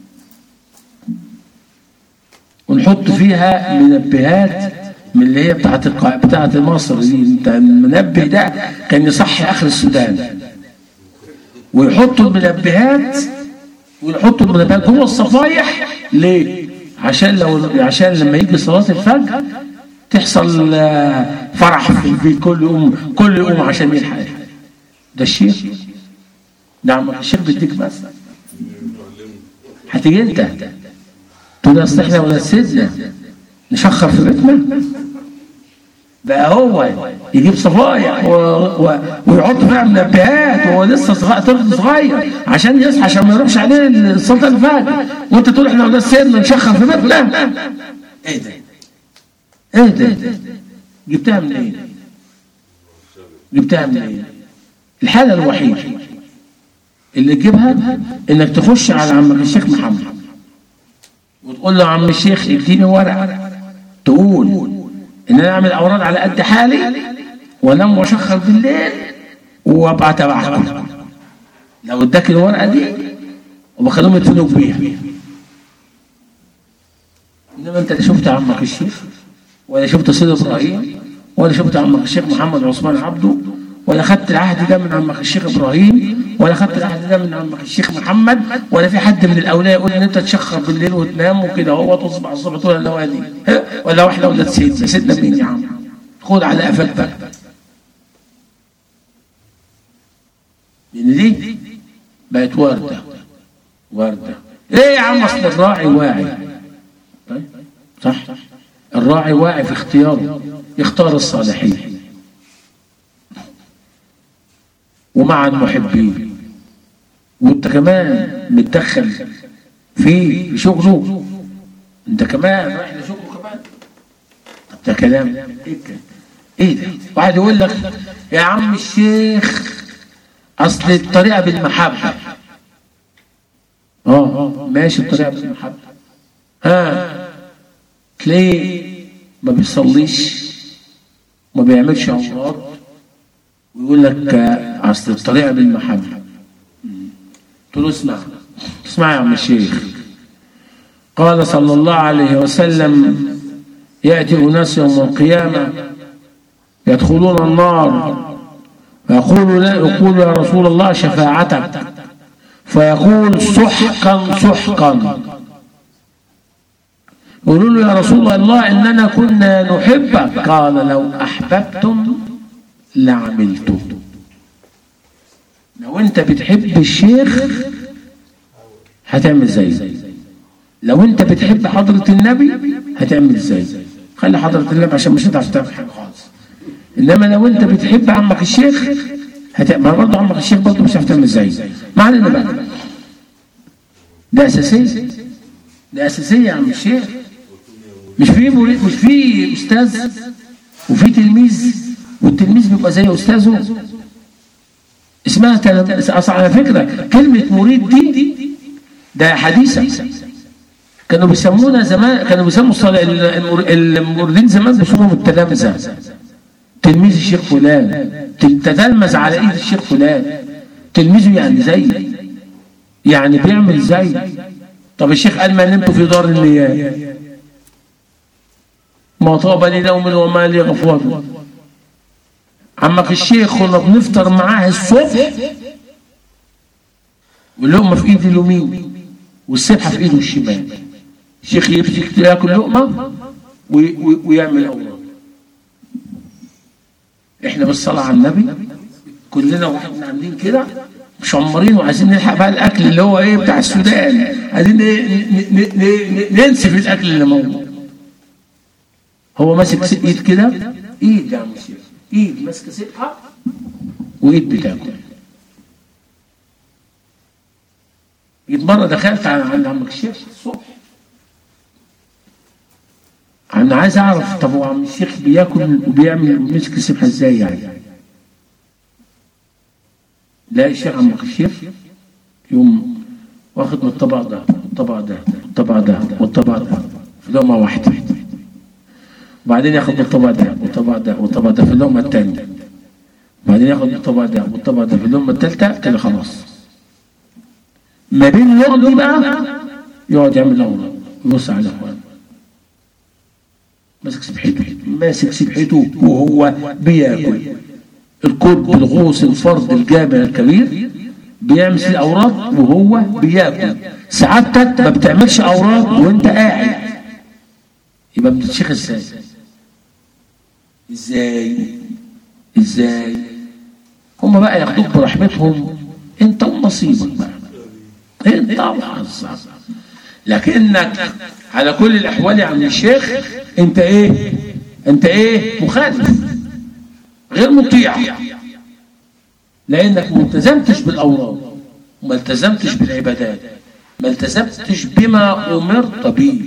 ونحط فيها منبهات من اللي هي بتاعة القا... بتاعة مصر دي انت المنبه ده كان يصحي اخر السودان ويحطوا المنبهات ويحطوا المنبهات جوه الصفايح ليه؟ عشان لو عشان لما يجي صلاة الفجر تحصل آه، فرح في البيت كل يوم كل يوم عشان يلحق ده الشيخ ده عم الشيخ بيديك بس هتيجي انت تقول اصل احنا ولا سيدنا نشخر في بيتنا بقى هو يجيب صفايح و... و... ويحط فيها منبهات وهو لسه صغير طفل صغير عشان يصحى عشان ما يروحش عليه صلاه الفجر وانت تقول احنا ولا سيدنا نشخر في بيتنا ايه ده؟ ايه ده؟ جبتها منين؟ جبتها منين؟ الحاله الوحيده اللي تجيبها انك تخش على عمك الشيخ محمد وتقول له يا عم الشيخ اديني ورقه تقول ان انا اعمل اوراد على قد حالي وانام واشخر بالليل وابقى تبعكم لو اداك الورقه دي وبخليهم يدفنوك بيها انما انت لا شفت عمك الشيخ ولا شفت سيد ابراهيم ولا شفت عمك الشيخ محمد عثمان عبده ولا خدت العهد ده من عمك الشيخ ابراهيم ولا خدت العهد ده من عمك الشيخ محمد ولا في حد من الاولياء يقول ان انت تشخر بالليل وتنام وكده هو تصبح الصبح تقول لا وادي ولا واحده ولا سيدنا سيدنا مين يا عم خد على قفاك بقى لان دي بقت ورده ورده ايه يا عم اصل الراعي واعي طيب صح الراعي واعي في اختياره يختار الصالحين ومع المحبين وانت كمان متدخل في في شغله انت كمان رايح لشغله كمان طب ده كلام ايه ده؟ ايه ده؟ واحد يقول لك يا عم الشيخ اصل الطريقه بالمحبه اه اه ماشي الطريقه بالمحبه ها تلاقيه ما بيصليش ما بيعملش عمرات ويقول لك آه، اصل الطريقه بالمحبه قلت له اسمع اسمع يا عم الشيخ قال صلى الله عليه وسلم ياتي اناس يوم القيامه يدخلون النار فيقول لا يقول يا رسول الله شفاعتك فيقول سحقا سحقا يقولوا له يا رسول الله اننا كنا نحبك قال لو احببتم لعملتم لو انت بتحب الشيخ هتعمل زيه لو انت بتحب حضرة النبي هتعمل زيه خلي حضرة النبي عشان مش هتعرف تعمل حاجة خالص انما لو انت بتحب عمك الشيخ هتعمل برضه عمك الشيخ برضه مش هتعرف تعمل زيه ما علينا بقى ده اساسية ده اساسية يا عم الشيخ مش في مريد مش في استاذ وفي تلميذ والتلميذ بيبقى زي استاذه اسمها تلم... اصل على فكره كلمه مريد دي ده حديثه كانوا بيسمونا زمان كانوا بيسموا الصلاة المر... المريدين زمان بيسموهم التلامذه تلميذ الشيخ فلان تل- تتلمذ على ايد الشيخ فلان تلميذه يعني زي يعني بيعمل زي طب الشيخ قال ما نمت في دار النيام ما طاب لي نوم وما لي غفوة عمك الشيخ كنا بنفطر معاه الصبح واللقمة في ايد اليمين والسبحة في ايده الشمال الشيخ يمسك ياكل لقمة وي- وي- ويعمل أوراق احنا بالصلاة على النبي كلنا واحنا عاملين كده مشمرين وعايزين نلحق بقى الاكل اللي هو ايه بتاع السودان عايزين ن- ن- ن- ن- ننسف الاكل اللي موجود هو ماسك س- ايد كده ايد يا عم الشيخ ايد ماسكه سبحه وايد بتاكل جيت مره دخلت على عند عمك الشيخ الصبح انا عايز اعرف طب هو عم الشيخ بياكل وبيعمل وبيمسك السبحه ازاي يعني لا الشيخ عمك الشيخ يوم واخد من الطبق ده والطبق ده والطبق ده والطبق ده في لقمه واحده وبعدين ياخد بالطبق ده والطبق ده والطبق ده في اللقمة التانية وبعدين ياخد بالطبق ده والطبق ده في اللقمة التالتة كده خلاص ما بين اللقم دي بقى يقعد يعمل لقمة يبص على اخوانه ماسك سبحته ماسك سبحته وهو بياكل الكرب الغوص الفرد الجامع الكبير بيعمل الاوراد وهو بياكل سعادتك ما بتعملش اوراد وانت قاعد يبقى بتتشيخ ازاي ازاي ازاي هم بقى ياخدوك برحمتهم انت ونصيبك بقى انت وحظك لكنك على كل الاحوال يا عم الشيخ انت ايه انت ايه مخالف غير مطيع لانك ما التزمتش بالاوراد وما التزمتش بالعبادات ما التزمتش بما امرت به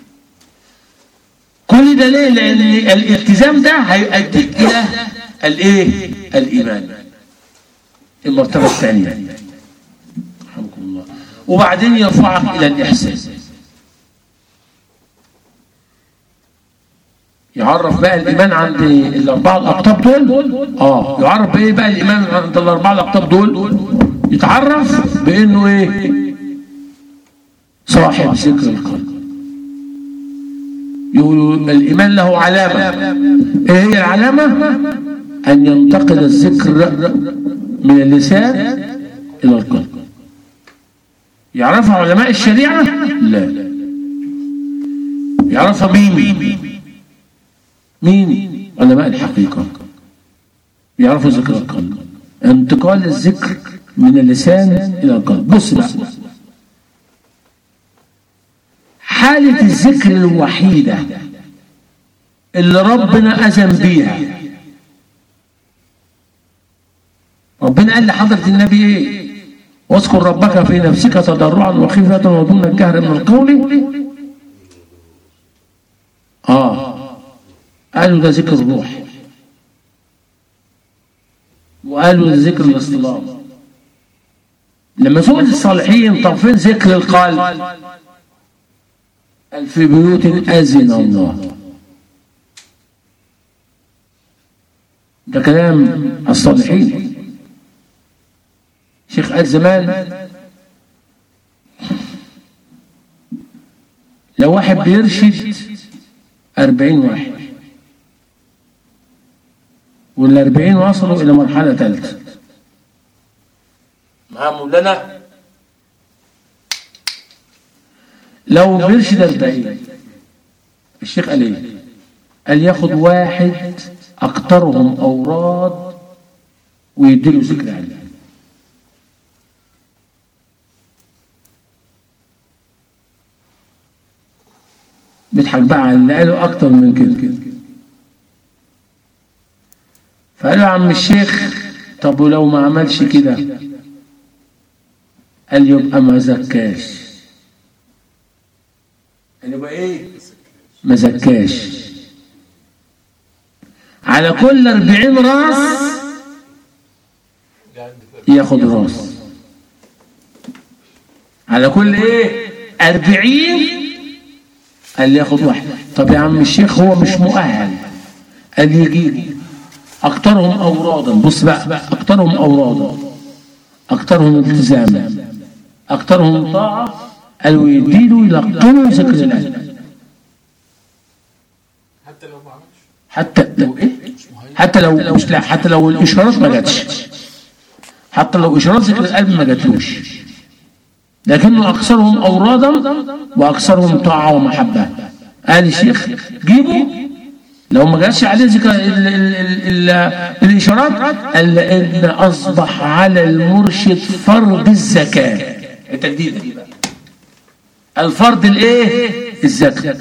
كل ده ليه لان الالتزام ده هيؤديك الى الايه الايمان المرتبه الثانيه رحمكم الله وبعدين يرفعك الى الاحسان يعرف بقى الايمان عند الاربعه الاقطاب دول اه يعرف بايه بقى الايمان عند الاربعه الاقطاب دول يتعرف بانه ايه صاحب ذكر القلب يقول الايمان له علامه ايه هي العلامه ان ينتقل الذكر من اللسان الى القلب يعرفها علماء الشريعه لا يعرفها مين مين علماء الحقيقة يعرفوا ذكر القلب انتقال الذكر من اللسان إلى القلب بص بقى حالة الذكر الوحيدة اللي ربنا أذن بيها ربنا قال لحضرة النبي ايه واذكر ربك في نفسك تضرعا وخيفة ودون الجهر من القول اه قالوا ده ذكر الروح وقالوا ده ذكر الاصطلاح لما سئل الصالحين طب فين ذكر القلب قال في بيوت اذن الله ده كلام الصالحين شيخ قال زمان لو واحد بيرشد أربعين واحد والأربعين وصلوا إلى مرحلة ثالثة مع مولانا لو بيرشد أربعين الشيخ قال إيه؟ قال ياخد واحد أكثرهم أوراد ويديله ذكر عليه بيضحك بقى على اللي قاله أكتر من كده فقال له يا عم الشيخ طب ولو ما عملش كده قال يبقى ما زكاش قال يبقى ايه ما زكاش على كل أربعين راس ياخد راس على كل ايه أربعين قال لي ياخد واحد طب يا عم الشيخ هو مش مؤهل قال يجيب أكثرهم أورادا بص بقى أكثرهم أورادا أكثرهم التزاما أكثرهم طاعة قالوا يديله يلقنوا ذكر الله حتى لو ما عملش حتى لو إيه حتى لو مش لا حتى لو الإشارات ما جاتش حتى لو إشارات ذكر القلب ما جاتلوش لكنه أكثرهم أورادا وأكثرهم طاعة ومحبة قال الشيخ جيبوا لو ما جاتش عليه ذكر ال- ال- ال- ال- الإشارات قال لأن أصبح على المرشد فرض الزكاة التجديد دي بقى الفرض الإيه؟ الزكاة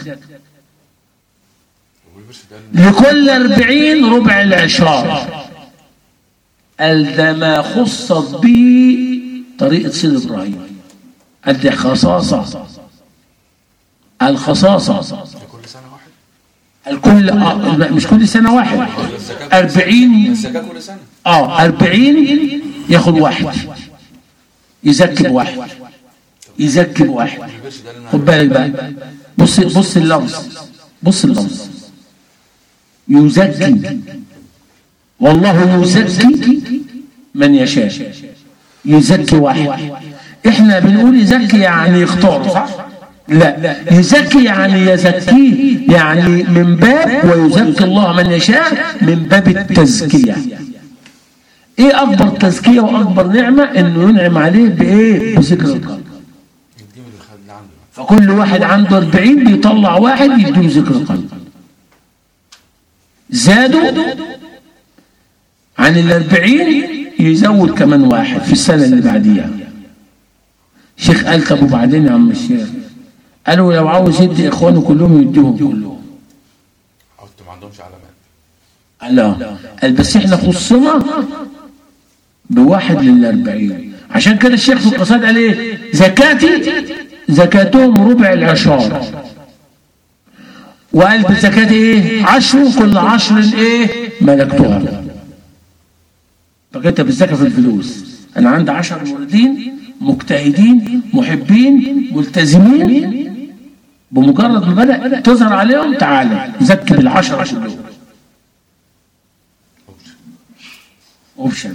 والمرشد قال لكل أربعين ربع العشار قال ده ما خصت به طريقة سيد إبراهيم قال دي خصاصة الخصاصة لكل سنة واحد الكل آه مش كل سنة واحد ولا الزكاة كل أربعين الزكاة كل سنة اه أربعين ياخد واحد يزكي بواحد يزكي بواحد المرشد قال خد بالك بقى بص بص اللفظ بص اللفظ يزكي والله يزكي من يشاء يزكي واحد احنا بنقول يزكي يعني يختار صح لا يزكي يعني يزكيه يعني من باب ويزكي الله من يشاء من باب التزكية ايه اكبر تزكية واكبر نعمة انه ينعم عليه بايه بذكر القلب يديهم اللي خد اللي عنده فكل واحد عنده 40 بيطلع واحد يديله ذكر القلب زادوا عن الأربعين يزود كمان واحد في السنة اللي بعديها شيخ قال طب وبعدين يا عم الشيخ قالوا لو عاوز يدي إخوانه كلهم يديهم كلهم او انتوا ما عندهمش علامات قال لا قال بس احنا خصنا بواحد للأربعين عشان كده الشيخ في القصائد قال ايه زكاتي زكاتهم ربع العشار وقال بالزكاة ايه عشر كل عشر ايه ملكتها فكنت بالزكاة في الفلوس انا عندي عشر موردين مجتهدين محبين ملتزمين بمجرد ما بدأ تظهر عليهم تعالى زكي بالعشرة كلهم اوبشن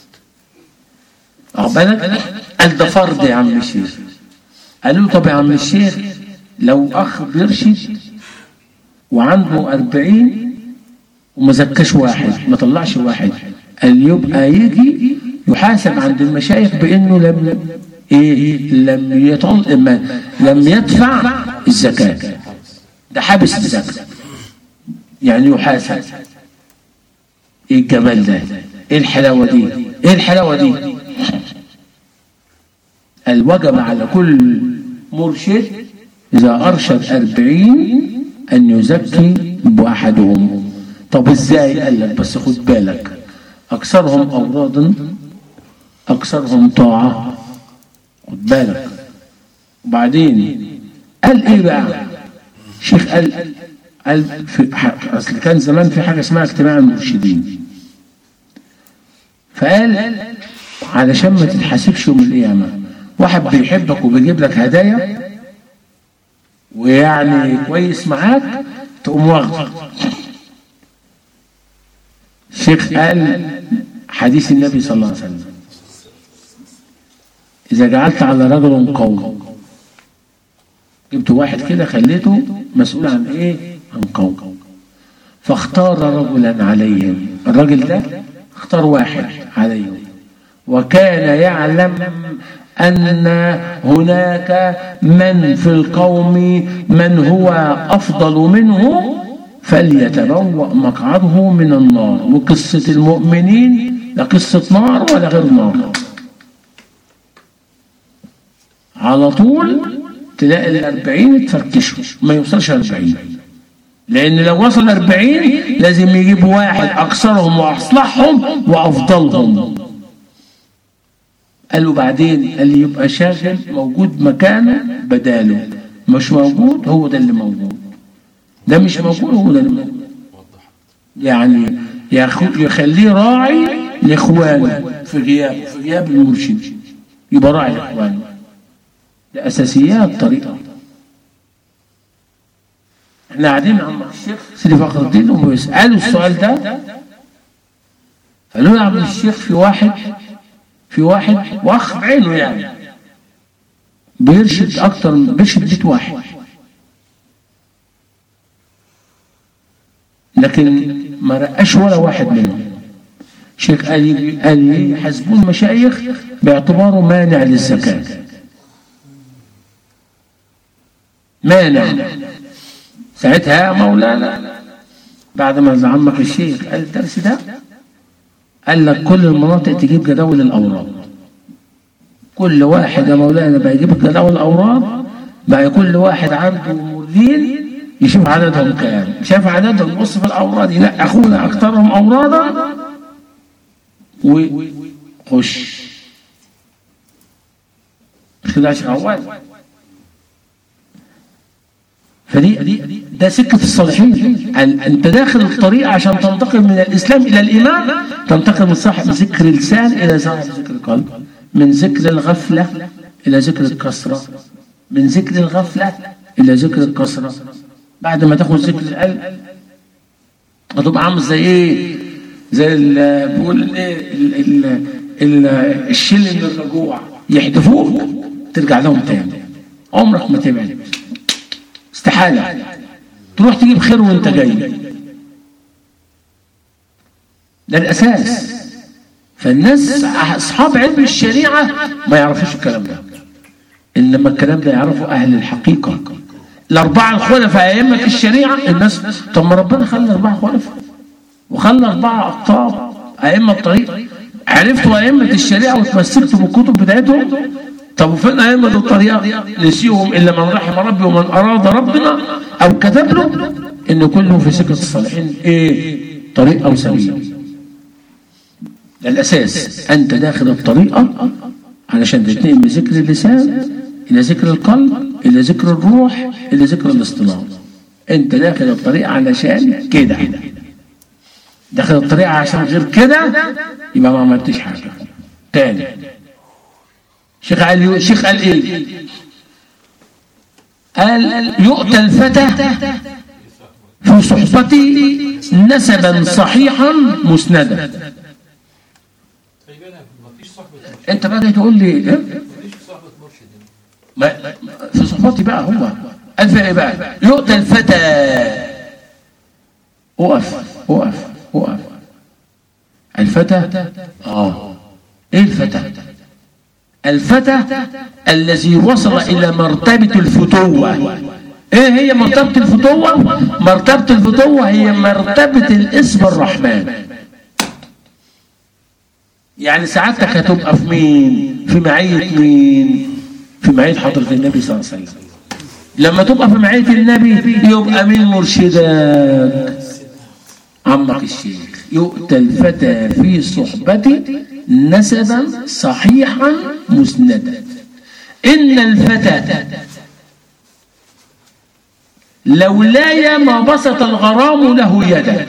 واخد بالك قال ده فرض يا عم الشيخ قالوا له طب يا عم الشيخ لو اخ بيرشد وعنده أربعين وما زكاش واحد ما طلعش واحد قال يبقى يجي يحاسب عند المشايخ بانه لم ايه لم يطل ما لم يدفع الزكاه ده حابس الزكاه يعني يحاسب ايه الجمال ده ايه الحلاوه دي ايه الحلاوه دي الوجب على كل مرشد اذا ارشد أربعين ان يزكي بأحدهم طب ازاي قال لك بس خد بالك اكثرهم اورادا اكثرهم طاعه خد بالك وبعدين قال ايه بقى شيخ قال قال في ح- اصل كان زمان في حاجه اسمها اجتماع المرشدين فقال علشان ما تتحاسبش يوم القيامه واحد بيحبك وبيجيب لك هدايا ويعني كويس معاك تقوم واخده الشيخ قال حديث النبي صلى الله عليه وسلم إذا جعلت على رجل قوم جبت واحد كده خليته مسؤول عن إيه؟ عن قوم فاختار رجلا عليهم الراجل ده اختار واحد عليهم وكان يعلم أن هناك من في القوم من هو أفضل منه فليتبوأ مقعده من النار وقصة المؤمنين لا قصة نار ولا غير نار على طول تلاقي الأربعين تفركشوا ما يوصلش أربعين لأن لو وصل أربعين لازم يجيب واحد أكثرهم وأصلحهم وأفضلهم قال له بعدين قال لي يبقى شاغل موجود مكانه بداله مش موجود هو ده اللي موجود ده مش موجود هو ده اللي موجود وضح يعني ياخد يخليه راعي لاخوانه في غياب في غياب المرشد يبقى راعي لاخوانه ده اساسيات طريقه احنا قاعدين مع عم الشيخ سيدي فخر الدين وبيسالوا السؤال ده قالوا له يا عم الشيخ في واحد في واحد واخ بعينه يعني بيرشد اكتر من- بيرشد بيت واحد لكن ما رقاش ولا واحد منهم شيخ قال يجي- قال يحاسبون المشايخ باعتباره مانع للزكاة مانع ساعتها يا مولانا بعد ما عمك الشيخ قال الدرس ده قال لك كل المناطق تجيب جداول الأوراق كل واحد يا مولانا بقى يجيب جداول الأوراق بقى كل واحد عنده موردين يشوف عددهم كام شاف عددهم يبص في الأوراد ينقي أخونا أكثرهم أورادا وخش مش كده يا شيخ عواد فدي ده سكة الصالحين ال- انت داخل الطريق عشان تنتقل من الاسلام الى الايمان تنتقل من صاحب ذكر اللسان الى صاحب ذكر القلب من ذكر الغفلة الى ذكر الكسرة من ذكر الغفلة الى ذكر الكسرة بعد ما تاخد ذكر القلب هتبقى عامل زي ايه زي ال- بيقول ايه ال- ال- ال- الشل من الرجوع يحدفوك ترجع لهم تاني عمرك ما تبعد استحالة تروح تجيب خير وانت جاي ده الأساس فالناس أصحاب علم الشريعة ما يعرفوش الكلام ده إنما الكلام ده يعرفه أهل الحقيقة الأربعة الخلفاء أئمة الشريعة الناس طب ما ربنا خلى أربعة خلفاء وخلى أربعة أقطاب أئمة الطريق عرفتوا أئمة الشريعة وتمسكتوا بالكتب بتاعتهم طب وفين أئمة الطريقة نسيهم إلا من رحم ربي ومن أراد ربنا أو كتب له إن كله في سكة الصالحين إيه طريق أو سبيل ده الأساس أنت داخل الطريقة علشان تنتقل من ذكر اللسان إلى ذكر القلب إلى ذكر الروح إلى ذكر الاصطلاح أنت داخل الطريقة علشان كده داخل الطريقة عشان غير كده يبقى ما عملتش حاجة تاني شيخ قال شيخ قال ايه قال يؤتى الفتى في صحبته نسبا صحيحا مسندا خلي بالك مفيش صحبة انت بقى تقول لي إيه؟ مفيش صحبة مرشد ما في صحبتي بقى هو قال فيها ايه بقى يؤتى الفتى اقف اقف اقف الفتى اه ايه الفتى الفتى الذي وصل الى مرتبة الفتوة ايه هي مرتبة الفتوة مرتبة الفتوة هي مرتبة الاسم الرحمن يعني سعادتك هتبقى في مين في معية مين في معية حضرة النبي صلى الله عليه وسلم لما تبقى في معية النبي يبقى مين مرشدك عمك الشيخ يؤتى الفتى في صحبته نسبا صحيحا مسندا إن الفتى لولاي ما بسط الغرام له يدا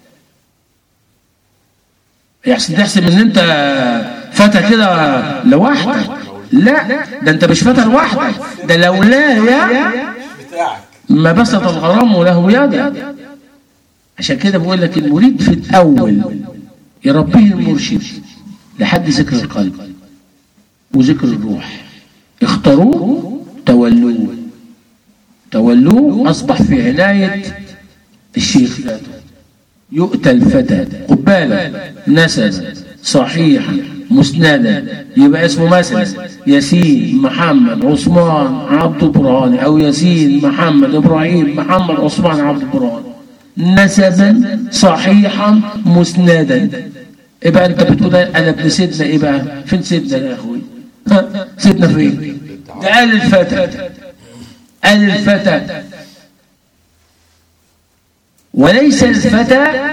يحسن تحسب ان انت فتى كده لوحدك لا ده انت مش فتى لوحدك ده لولاي بتاعك ما بسط الغرام له يدا عشان كده بقول لك المريد في الاول يربيه المرشد لحد ذكر القلب وذكر الروح اختاروه تولوه تولوه اصبح في عنايه الشيخ ذاته يؤتى الفتى قبالا نسبا صحيحا مسندا يبقى اسمه مثلا ياسين محمد عثمان عبد برهان او ياسين محمد ابراهيم محمد عثمان عبد برهان نسبا صحيحا مسندا ايه بقى انت بتقول انا ابن سيدنا ايه بقى فين سيدنا يا اخوي ها سيدنا فين ده قال الفتى قال الفتى وليس الفتى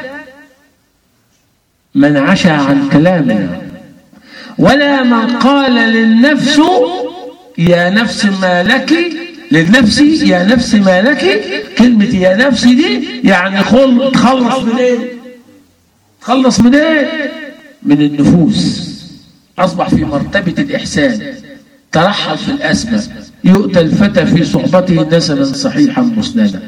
من عشى عن كلامنا ولا من قال للنفس يا نفس ما لك للنفس يا نفس ما لك كلمة يا نفس دي يعني خل تخلص من ايه تخلص من ايه من النفوس أصبح في مرتبة الإحسان ترحل في الأسمى يؤتى الفتى في صحبته نسبا صحيحا مسندا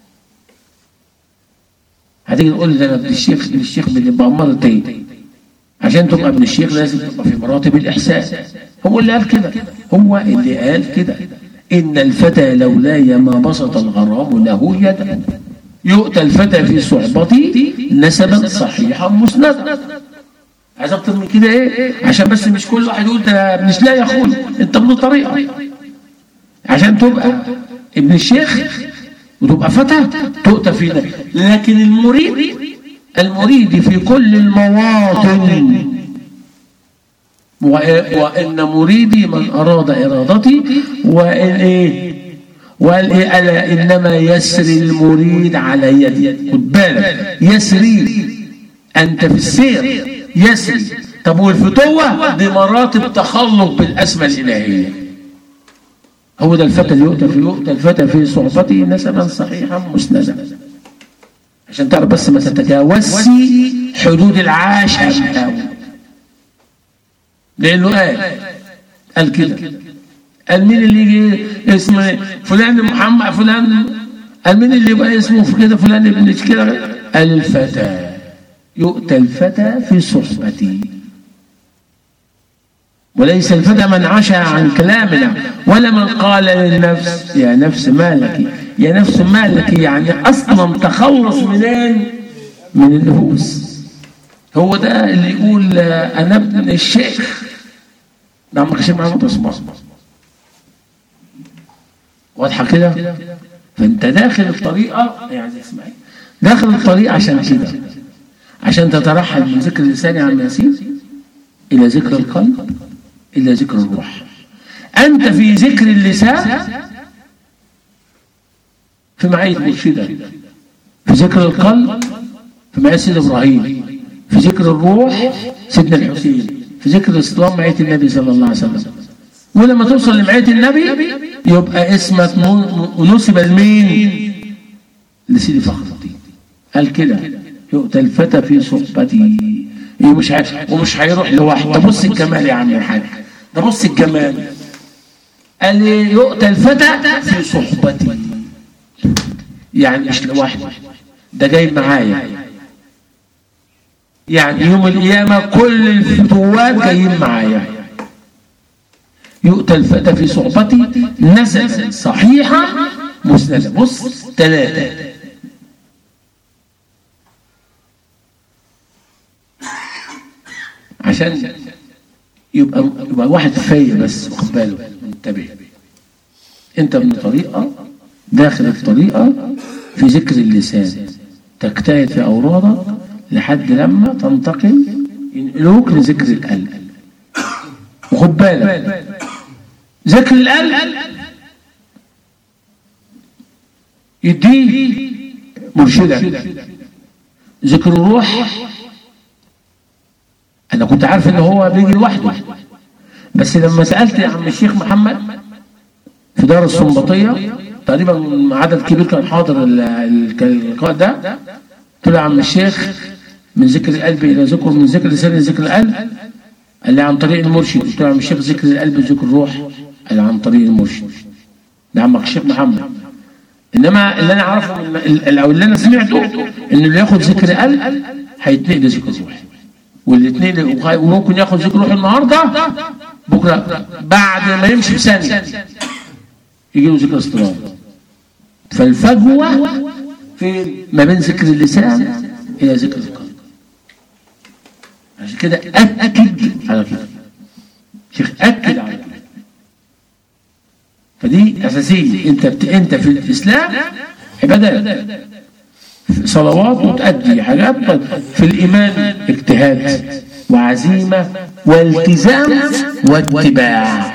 هتيجي تقول لي ده انا ابن الشيخ ابن الشيخ بيبقى مرتين عشان تبقى ابن الشيخ لازم تبقى في مراتب الإحسان هو اللي قال كده هو اللي قال كده إن الفتى لولاي ما بسط الغرام له يدا يؤتى الفتى في صحبتي نسبا صحيحا مسندا عايز اكتر من كده ايه عشان بس مش كل واحد يقول ده ابن لا يا اخوي انت ابن طريقه عشان تبقى ابن الشيخ وتبقى فتى تؤتى في ده لكن المريد المريد في كل المواطن وإن مريدي من أراد إرادتي وإن إيه وقال إيه ألا إنما يسري المريد على يدي خد بالك يسري أنت في السير يسري طب والفتوة دي مراتب تخلق بالأسماء الإلهية هو ده الفتى اللي يؤتى في يؤتى الفتى في صحبته نسبا صحيحا مسندا عشان تعرف بس ما تتجاوزش حدود العاشر لانه قال قال كده قال مين اللي يجي اسمه فلان محمد فلان قال مين اللي يبقى اسمه في كده فلان ابن كده قال الفتى يؤتى الفتى في صحبتي وليس الفتى من عشى عن كلامنا ولا من قال للنفس يا نفس مالك يا نفس مالك يعني اصلا تخلص منين من النفوس هو ده اللي يقول آه، انا ابن الشيخ ده عمرك الشيخ محمد عثمان واضحه كده فانت داخل الطريقه يعني اسمعي داخل الطريقه عشان كده عشان تترحل من ذكر اللسان يا عم ياسين الى ذكر القلب الى ذكر الروح انت في ذكر اللسان في معيه مرشده في ذكر القلب في معيه سيدنا ابراهيم في ذكر الروح سيدنا الحسين في ذكر الاسلام معيه النبي صلى الله عليه وسلم ولما توصل لمعيه النبي يبقى اسمك م- نسب لمين لسيدي فخر الدين قال كده يؤتى الفتى في صحبتي إيه مش عارف ومش هيروح لوحده ده بص الجمال يا عم الحاج ده بص الجمال قال لي يؤتى الفتى في صحبتي يعني مش لوحده ده جاي معايا يعني يوم القيامة كل الفتوات جايين معايا يؤتى الفتى في صحبتي نزل صحيحة مسندة بص ثلاثة عشان يبقى يبقى واحد فايق بس واخد باله منتبه انت من طريقه داخل الطريقه في ذكر اللسان تجتهد في اورادك لحد لما تنتقل ينقلوك لذكر القلب وخد بالك ذكر القلب يديه مرشدا ذكر الروح انا كنت عارف ان هو بيجي لوحده بس لما سالت يا عم الشيخ محمد في دار السنباطيه تقريبا عدد كبير كان حاضر ال- ال- اللقاء ده قلت له يا عم الشيخ من ذكر القلب الى ذكر من ذكر اللسان الى ذكر القلب قال لي عن طريق المرشد قلت له يا عم الشيخ ذكر القلب وذكر الروح قال لي عن طريق المرشد ده عمك الشيخ محمد انما اللي انا اعرفه من ال- او اللي انا سمعته ان اللي ياخد ذكر قلب هيتنقل لذكر روح والاثنين وممكن ياخد ذكر روح النهارده بكره بعد ما يمشي بثانيه يجي له ذكر استراحه فالفجوه في ما بين ذكر اللسان الى ذكر القلب عشان كده اكد على كده شيخ اكد على كده فدي اساسيه انت بت... انت في الاسلام عبادات صلوات وتأدي حاجات في الإيمان اجتهاد وعزيمة والتزام واتباع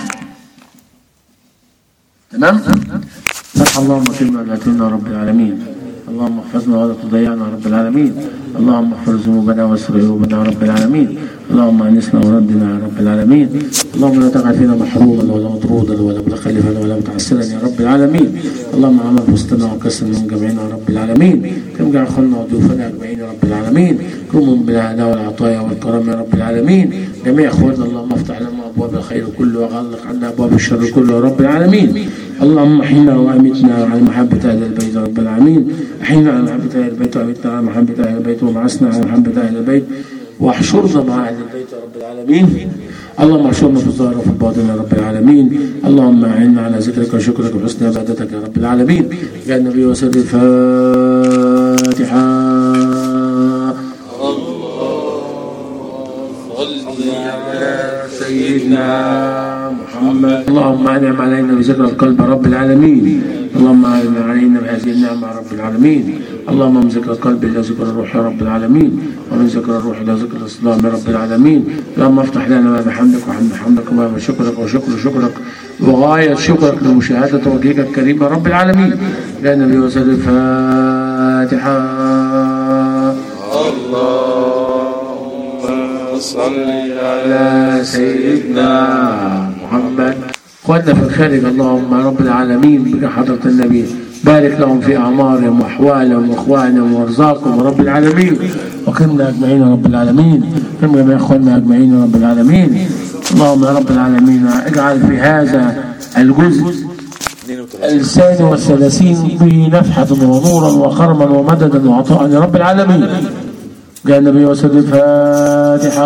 تمام فتح اللهم كلمة لاتنا رب العالمين اللهم احفظنا ولا تضيعنا رب العالمين اللهم اغفر ذنوبنا واستر عيوبنا رب العالمين اللهم انسنا وردنا يا رب العالمين اللهم لا تجعل فينا محروما ولا مطرودا ولا متخلفا ولا متعسرا يا رب العالمين اللهم عمل وسطنا وكسر من جميعنا يا رب العالمين كم جعل خلنا وضيوفنا اجمعين يا رب العالمين كرم بالهداء والعطايا والكرم يا رب العالمين جميع اخواننا اللهم افتح لنا ابواب الخير كله وغلق عنا ابواب الشر كله يا رب العالمين اللهم احينا وامتنا على محبه اهل البيت يا رب العالمين احينا على محبه اهل البيت وامتنا على محبه اهل البيت وبعثنا على محبه اهل البيت واحشرنا مع اهل البيت يا رب العالمين اللهم احشرنا في الظاهر وفي الباطن يا رب العالمين اللهم اعنا على ذكرك وشكرك وحسن عبادتك يا رب العالمين يا النبي وسر الفاتحه سيدنا محمد اللهم انعم علينا بذكر القلب رب العالمين اللهم انعم علينا بهذه النعمه رب العالمين اللهم من ذكر القلب الى ذكر الروح يا رب العالمين ومن ذكر الروح الى ذكر الاسلام يا رب العالمين اللهم افتح لنا ما بحمدك وحمد حمدك وما بشكرك وشكر شكرك وغايه شكرك لمشاهده وجهك الكريم يا رب العالمين يا نبي وسلم الفاتحه على سيدنا محمد اخواننا في الخارج اللهم رب العالمين بك حضرة النبي بارك لهم في اعمارهم واحوالهم واخوانهم وارزاقهم رب العالمين وكرمنا اجمعين يا رب العالمين كرم جميع اخواننا اجمعين يا رب العالمين اللهم يا رب العالمين اجعل في هذا الجزء الثاني والثلاثين به نفحة ونورا وكرما ومددا وعطاء لرب العالمين جاء النبي وسلم الفاتحة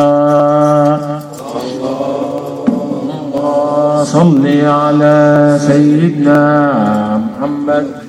اللهم صل على سيدنا محمد